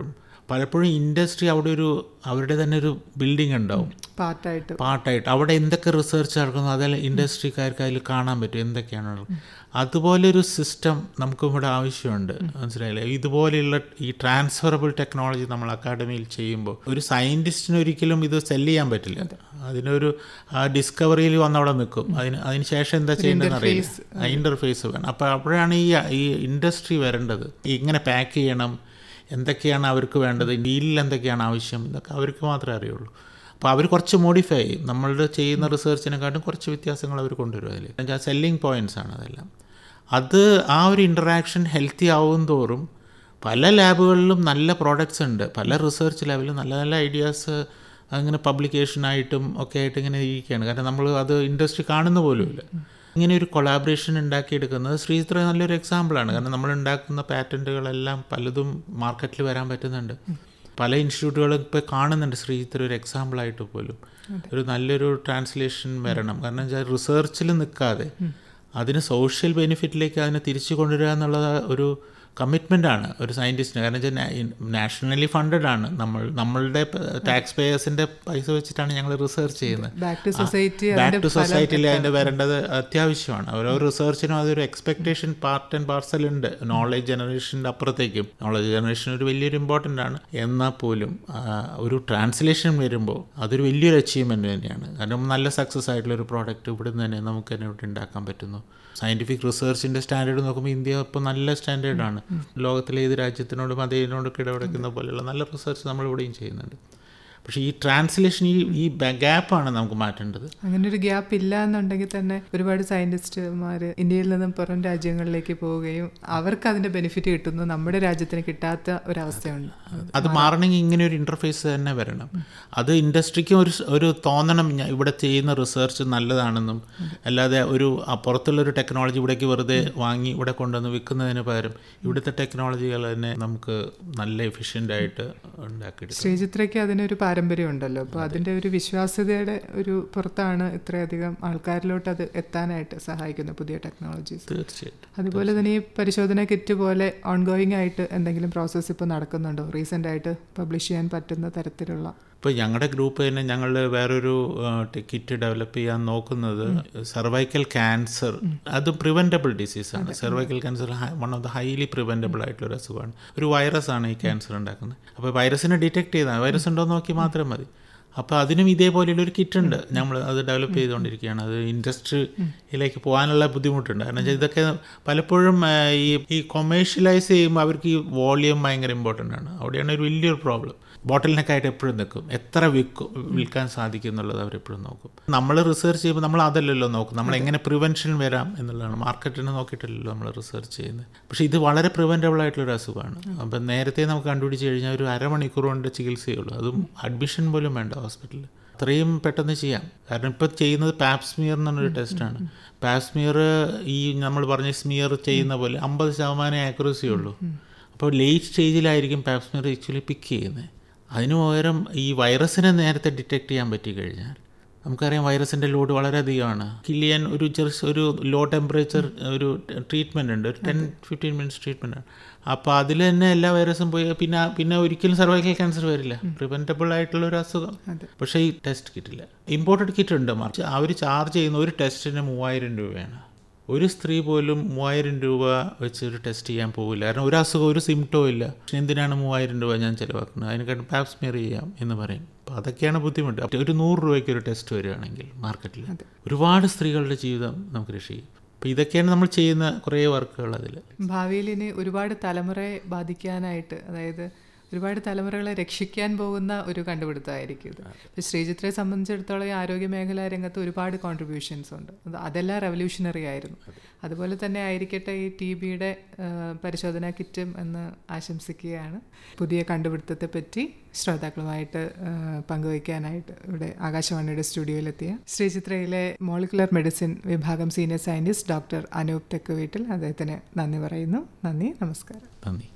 പലപ്പോഴും ഇൻഡസ്ട്രി അവിടെ ഒരു അവരുടെ തന്നെ ഒരു ബിൽഡിംഗ് ഉണ്ടാവും പാർട്ടായിട്ട് പാർട്ടായിട്ട് അവിടെ എന്തൊക്കെ റിസർച്ച് നടക്കുന്നു അതിൽ ഇൻഡസ്ട്രിക്കാർക്ക് അതിൽ കാണാൻ പറ്റും എന്തൊക്കെയാണ് അതുപോലെ ഒരു സിസ്റ്റം നമുക്ക് ഇവിടെ ആവശ്യമുണ്ട് മനസ്സിലായില്ലേ ഇതുപോലെയുള്ള ഈ ട്രാൻസ്ഫറബിൾ ടെക്നോളജി നമ്മൾ അക്കാഡമിയിൽ ചെയ്യുമ്പോൾ ഒരു സയൻറ്റിസ്റ്റിന് ഒരിക്കലും ഇത് സെല് ചെയ്യാൻ പറ്റില്ല അതിനൊരു ഡിസ്കവറിയിൽ വന്നവിടെ നിൽക്കും അതിന് അതിന് ശേഷം എന്താ ചെയ്യേണ്ടതെന്ന് അറിയില്ല ഇൻ്റർഫേസ് വേണം അപ്പോൾ അപ്പോഴാണ് ഈ ഈ ഇൻഡസ്ട്രി വരേണ്ടത് ഇങ്ങനെ പാക്ക് ചെയ്യണം എന്തൊക്കെയാണ് അവർക്ക് വേണ്ടത് ഡീലിൽ എന്തൊക്കെയാണ് ആവശ്യം ഇതൊക്കെ അവർക്ക് മാത്രമേ അറിയുള്ളൂ അപ്പോൾ അവർ കുറച്ച് മോഡിഫൈ ചെയ്യും നമ്മളുടെ ചെയ്യുന്ന റിസർച്ചിനെക്കാട്ടും കുറച്ച് വ്യത്യാസങ്ങൾ അവർ കൊണ്ടുവരും അതിൽ എന്നുവെച്ചാൽ സെല്ലിംഗ് പോയിൻറ്റ്സ് ആണ് അതെല്ലാം അത് ആ ഒരു ഇൻറ്ററാക്ഷൻ ഹെൽത്തി ആവും തോറും പല ലാബുകളിലും നല്ല പ്രോഡക്റ്റ്സ് ഉണ്ട് പല റിസർച്ച് ലെവലിലും നല്ല നല്ല ഐഡിയാസ് അങ്ങനെ പബ്ലിക്കേഷനായിട്ടും ഒക്കെ ആയിട്ട് ഇങ്ങനെ ഇരിക്കുകയാണ് കാരണം നമ്മൾ അത് ഇൻഡസ്ട്രി കാണുന്ന പോലുമില്ല ഇങ്ങനെ ഒരു കൊളാബറേഷൻ ഉണ്ടാക്കിയെടുക്കുന്നത് ശ്രീചിത്ര നല്ലൊരു എക്സാമ്പിളാണ് കാരണം നമ്മൾ ഉണ്ടാക്കുന്ന പാറ്റൻറ്റുകളെല്ലാം പലതും മാർക്കറ്റിൽ വരാൻ പറ്റുന്നുണ്ട് പല ഇൻസ്റ്റിറ്റ്യൂട്ടുകളും ഇപ്പോൾ കാണുന്നുണ്ട് ശ്രീചിത്ര ഒരു എക്സാമ്പിളായിട്ട് പോലും ഒരു നല്ലൊരു ട്രാൻസ്ലേഷൻ വരണം കാരണം വെച്ചാൽ റിസർച്ചിൽ നിൽക്കാതെ അതിന് സോഷ്യൽ ബെനിഫിറ്റിലേക്ക് അതിനെ തിരിച്ചു കൊണ്ടുവരിക എന്നുള്ളത് ഒരു കമ്മിറ്റ്മെൻ്റ് ആണ് ഒരു സയൻറ്റിസ്റ്റിന് കാരണം വെച്ചാൽ നാഷണലി ഫണ്ടഡ് ആണ് നമ്മൾ നമ്മളുടെ ടാക്സ് പേയേഴ്സിൻ്റെ പൈസ വെച്ചിട്ടാണ് ഞങ്ങൾ റിസർച്ച് ചെയ്യുന്നത് back to society back to സൊസൈറ്റിയിൽ അതിൻ്റെ വരേണ്ടത് അത്യാവശ്യമാണ് ഓരോ റിസർച്ചിനും അതൊരു എക്സ്പെക്ടേഷൻ പാർട്ട് ആൻഡ് പാർസൽ ഉണ്ട് നോളജ് ജനറേഷൻ്റെ അപ്പുറത്തേക്കും നോളജ് ജനറേഷൻ ഒരു വലിയൊരു ഇമ്പോർട്ടൻ്റ് ആണ് എന്നാൽ പോലും ഒരു ട്രാൻസ്ലേഷൻ വരുമ്പോൾ അതൊരു വലിയൊരു അച്ചീവ്മെൻറ്റ് തന്നെയാണ് കാരണം നല്ല സക്സസ് ആയിട്ടുള്ള ഒരു പ്രോഡക്റ്റ് ഇവിടെ നിന്ന് തന്നെ നമുക്ക് തന്നെ ഇവിടെ ഉണ്ടാക്കാൻ പറ്റുന്നു സയൻറ്റിഫിക് റിസർച്ചിൻ്റെ സ്റ്റാൻഡേർഡ് നോക്കുമ്പോൾ ഇന്ത്യ ഇപ്പോൾ നല്ല സ്റ്റാൻഡേർഡാണ് ലോകത്തിലെ ഏത് രാജ്യത്തിനോടും അതേതിനോടൊക്കെ ഇടപെടുന്ന പോലെയുള്ള നല്ല റിസർച്ച് നമ്മളിവിടെയും ചെയ്യുന്നുണ്ട് പക്ഷേ ഈ ട്രാൻസ്ലേഷൻ ഈ ഈ ഗ്യാപ്പാണ് നമുക്ക് മാറ്റേണ്ടത് അങ്ങനെ ഒരു ഗ്യാപ്പ് ഇല്ല എന്നുണ്ടെങ്കിൽ തന്നെ ഒരുപാട് സയന്റിസ്റ്റുമാർ ഇന്ത്യയിൽ നിന്നും പുറം രാജ്യങ്ങളിലേക്ക് പോവുകയും അവർക്ക് അതിന്റെ ബെനിഫിറ്റ് കിട്ടുന്നു നമ്മുടെ രാജ്യത്തിന് കിട്ടാത്ത ഒരവസ്ഥയുണ്ട് അത് മാറണമെങ്കിൽ ഇങ്ങനെ ഒരു ഇൻ്റർഫേസ് തന്നെ വരണം അത് ഇൻഡസ്ട്രിക്കും ഒരു ഒരു തോന്നണം ഇവിടെ ചെയ്യുന്ന റിസർച്ച് നല്ലതാണെന്നും അല്ലാതെ ഒരു പുറത്തുള്ളൊരു ടെക്നോളജി ഇവിടേക്ക് വെറുതെ വാങ്ങി ഇവിടെ കൊണ്ടുവന്ന് വിൽക്കുന്നതിന് പകരം ഇവിടുത്തെ ടെക്നോളജികൾ തന്നെ നമുക്ക് നല്ല എഫിഷ്യൻ്റ് ആയിട്ട് ഉണ്ടാക്കിയെടുക്കാം ശ്രീചിത്രയ്ക്ക് അതിനൊരു പാരമ്പര്യം ഉണ്ടല്ലോ അപ്പോൾ അതിൻ്റെ ഒരു വിശ്വാസ്യതയുടെ ഒരു പുറത്താണ് ഇത്രയധികം ആൾക്കാരിലോട്ട് അത് എത്താനായിട്ട് സഹായിക്കുന്ന പുതിയ ടെക്നോളജീസ് തീർച്ചയായിട്ടും അതുപോലെ തന്നെ ഈ പരിശോധന കിറ്റ് പോലെ ഓൺഗോയിങ് ആയിട്ട് എന്തെങ്കിലും പ്രോസസ്സ് ഇപ്പോൾ നടക്കുന്നുണ്ടോ റീസെൻ്റ് ആയിട്ട് പബ്ലിഷ് ചെയ്യാൻ പറ്റുന്ന തരത്തിലുള്ള ഇപ്പോൾ ഞങ്ങളുടെ ഗ്രൂപ്പ് തന്നെ ഞങ്ങൾ വേറൊരു കിറ്റ് ഡെവലപ്പ് ചെയ്യാൻ നോക്കുന്നത് സെർവൈക്കൽ ക്യാൻസർ അത് പ്രിവെൻറ്റബിൾ ഡിസീസാണ് cervical cancer one of the highly preventable ആയിട്ടുള്ള ഒരു അസുഖമാണ് ഒരു വൈറസ് ആണ് ഈ ക്യാൻസർ ഉണ്ടാക്കുന്നത് അപ്പോൾ വൈറസിനെ ഡിറ്റക്ട് ചെയ്താൽ വൈറസ് ഉണ്ടോ എന്ന് നോക്കി മാത്രം മതി അപ്പോൾ അതിനും ഇതേപോലെയുള്ള ഒരു കിറ്റ് ഉണ്ട് നമ്മൾ അത് ഡെവലപ്പ് ചെയ്തുകൊണ്ടിരിക്കുകയാണ് അത് ഇൻഡസ്ട്രിയിലേക്ക് പോകാനുള്ള ബുദ്ധിമുട്ടുണ്ട് കാരണം വെച്ചാൽ ഇതൊക്കെ പലപ്പോഴും ഈ ഈ കൊമേഴ്ഷ്യലൈസ് ചെയ്യുമ്പോൾ അവർക്ക് ഈ വോളിയം ഭയങ്കര ഇമ്പോർട്ടൻ്റ് ആണ് അവിടെയാണ് ഒരു വലിയൊരു പ്രോബ്ലം ബോട്ടിൽ നെക്കായിട്ട് എപ്പോഴും നിൽക്കും എത്ര വിൽക്കും വിൽക്കാൻ സാധിക്കും എന്നുള്ളത് അവരെപ്പോഴും നോക്കും നമ്മൾ റിസർച്ച് ചെയ്യുമ്പോൾ നമ്മൾ അതല്ലല്ലോ നോക്കും നമ്മൾ എങ്ങനെ പ്രിവെൻഷൻ വരാം എന്നുള്ളതാണ് മാർക്കറ്റിനെ നോക്കിയിട്ടല്ലല്ലോ നമ്മൾ റിസർച്ച് ചെയ്യുന്നത് പക്ഷേ ഇത് വളരെ പ്രിവെൻറ്റബിൾ ആയിട്ടുള്ളൊരു അസുഖമാണ് അപ്പം നേരത്തെ നമുക്ക് കണ്ടുപിടിച്ച് കഴിഞ്ഞാൽ ഒരു അരമണിക്കൂർ കൊണ്ട് ചികിത്സയുള്ളൂ അതും അഡ്മിഷൻ പോലും വേണ്ട ഹോസ്പിറ്റലിൽ അത്രയും പെട്ടെന്ന് ചെയ്യാം കാരണം ഇപ്പോൾ ചെയ്യുന്നത് പാപ്സ്മിയർ എന്നൊരു ടെസ്റ്റാണ് പാപ്സ്മിയർ ഈ നമ്മൾ പറഞ്ഞ സ്മിയർ ചെയ്യുന്ന പോലെ അമ്പത് ശതമാനം ആക്യുറസി ഉള്ളൂ അപ്പോൾ ലേറ്റ് സ്റ്റേജിലായിരിക്കും പാപ്സ്മിയർ ആക്ച്വലി പിക്ക് ചെയ്യുന്നത് അതിനു പകരം ഈ വൈറസിനെ നേരത്തെ ഡിറ്റക്ട് ചെയ്യാൻ പറ്റി കഴിഞ്ഞാൽ നമുക്കറിയാം വൈറസിൻ്റെ ലോഡ് വളരെയധികമാണ് കില്ല് ചെയ്യാൻ ഒരു ചെറിയ ഒരു ലോ ടെമ്പറേച്ചർ ഒരു ട്രീറ്റ്മെൻ്റ് ഉണ്ട് ഒരു ടെൻ ഫിഫ്റ്റീൻ മിനിറ്റ്സ് ട്രീറ്റ്മെൻ്റ് ആണ് അപ്പോൾ അതിൽ തന്നെ എല്ലാ വൈറസും പോയി പിന്നെ പിന്നെ ഒരിക്കലും സർവൈക്കൽ ക്യാൻസർ വരില്ല പ്രിവെൻറ്റബിൾ ആയിട്ടുള്ള ഒരു അസുഖം പക്ഷേ ഈ ടെസ്റ്റ് കിട്ടില്ല ഇമ്പോർട്ടഡ് കിറ്റ് ഉണ്ട് മറിച്ച് അവർ ചാർജ് ചെയ്യുന്ന ഒരു ടെസ്റ്റിന് മൂവായിരം രൂപയാണ് ഒരു സ്ത്രീ പോലും മൂവായിരം രൂപ വെച്ച് ഒരു ടെസ്റ്റ് ചെയ്യാൻ പോകില്ല കാരണം ഒരു അസുഖം ഒരു സിംറ്റവും ഇല്ല പക്ഷെ എന്തിനാണ് മൂവായിരം രൂപ ഞാൻ ചിലവാക്കുന്നത് അതിനെക്കാട്ടും പാപ്സ്മിയർ ചെയ്യാം എന്ന് പറയും അപ്പോൾ അതൊക്കെയാണ് ബുദ്ധിമുട്ട് അപ്പോൾ ഒരു നൂറ് രൂപയ്ക്ക് ഒരു ടെസ്റ്റ് വരികയാണെങ്കിൽ മാർക്കറ്റിൽ ഒരുപാട് സ്ത്രീകളുടെ ജീവിതം നമുക്ക് രക്ഷിക്കും അപ്പോൾ ഇതൊക്കെയാണ് നമ്മൾ ചെയ്യുന്ന കുറേ വർക്കുകൾ അതിൽ ഭാവിയിൽ ഇനി ഒരുപാട് തലമുറയെ ബാധിക്കാനായിട്ട് അതായത് ഒരുപാട് തലമുറകളെ രക്ഷിക്കാൻ പോകുന്ന ഒരു കണ്ടുപിടുത്തമായിരിക്കും ഇത് ഇപ്പോൾ ശ്രീചിത്രയെ സംബന്ധിച്ചിടത്തോളം ഈ ആരോഗ്യ മേഖലാ രംഗത്ത് ഒരുപാട് കോൺട്രിബ്യൂഷൻസ് ഉണ്ട് അതെല്ലാം റെവല്യൂഷണറി ആയിരുന്നു അതുപോലെ തന്നെ ആയിരിക്കട്ടെ ഈ ടി ബിയുടെ പരിശോധനാ കിറ്റും എന്ന് ആശംസിക്കുകയാണ് പുതിയ കണ്ടുപിടുത്തത്തെ പറ്റി ശ്രോതാക്കളുമായിട്ട് പങ്കുവയ്ക്കാനായിട്ട് ഇവിടെ ആകാശവാണിയുടെ സ്റ്റുഡിയോയിലെത്തിയ ശ്രീചിത്രയിലെ മോളിക്കുലർ മെഡിസിൻ വിഭാഗം senior scientist doctor Anoop Thekkuveettil അദ്ദേഹത്തിന് നന്ദി പറയുന്നു നന്ദി നമസ്കാരം നന്ദി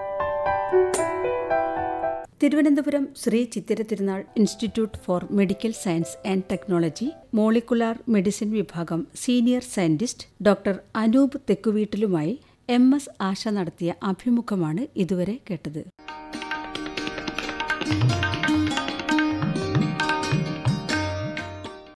Thiruvananthapuram Sree Chithira Thirunal institute for medical science and technology molecular medicine വിഭാഗം സീനിയർ സയന്റിസ്റ്റ് ഡോക്ടർ അനൂപ് തെക്കുവീട്ടിലുമായി എം എസ് ആശ നടത്തിയ അഭിമുഖമാണ് ഇതുവരെ കേട്ടത്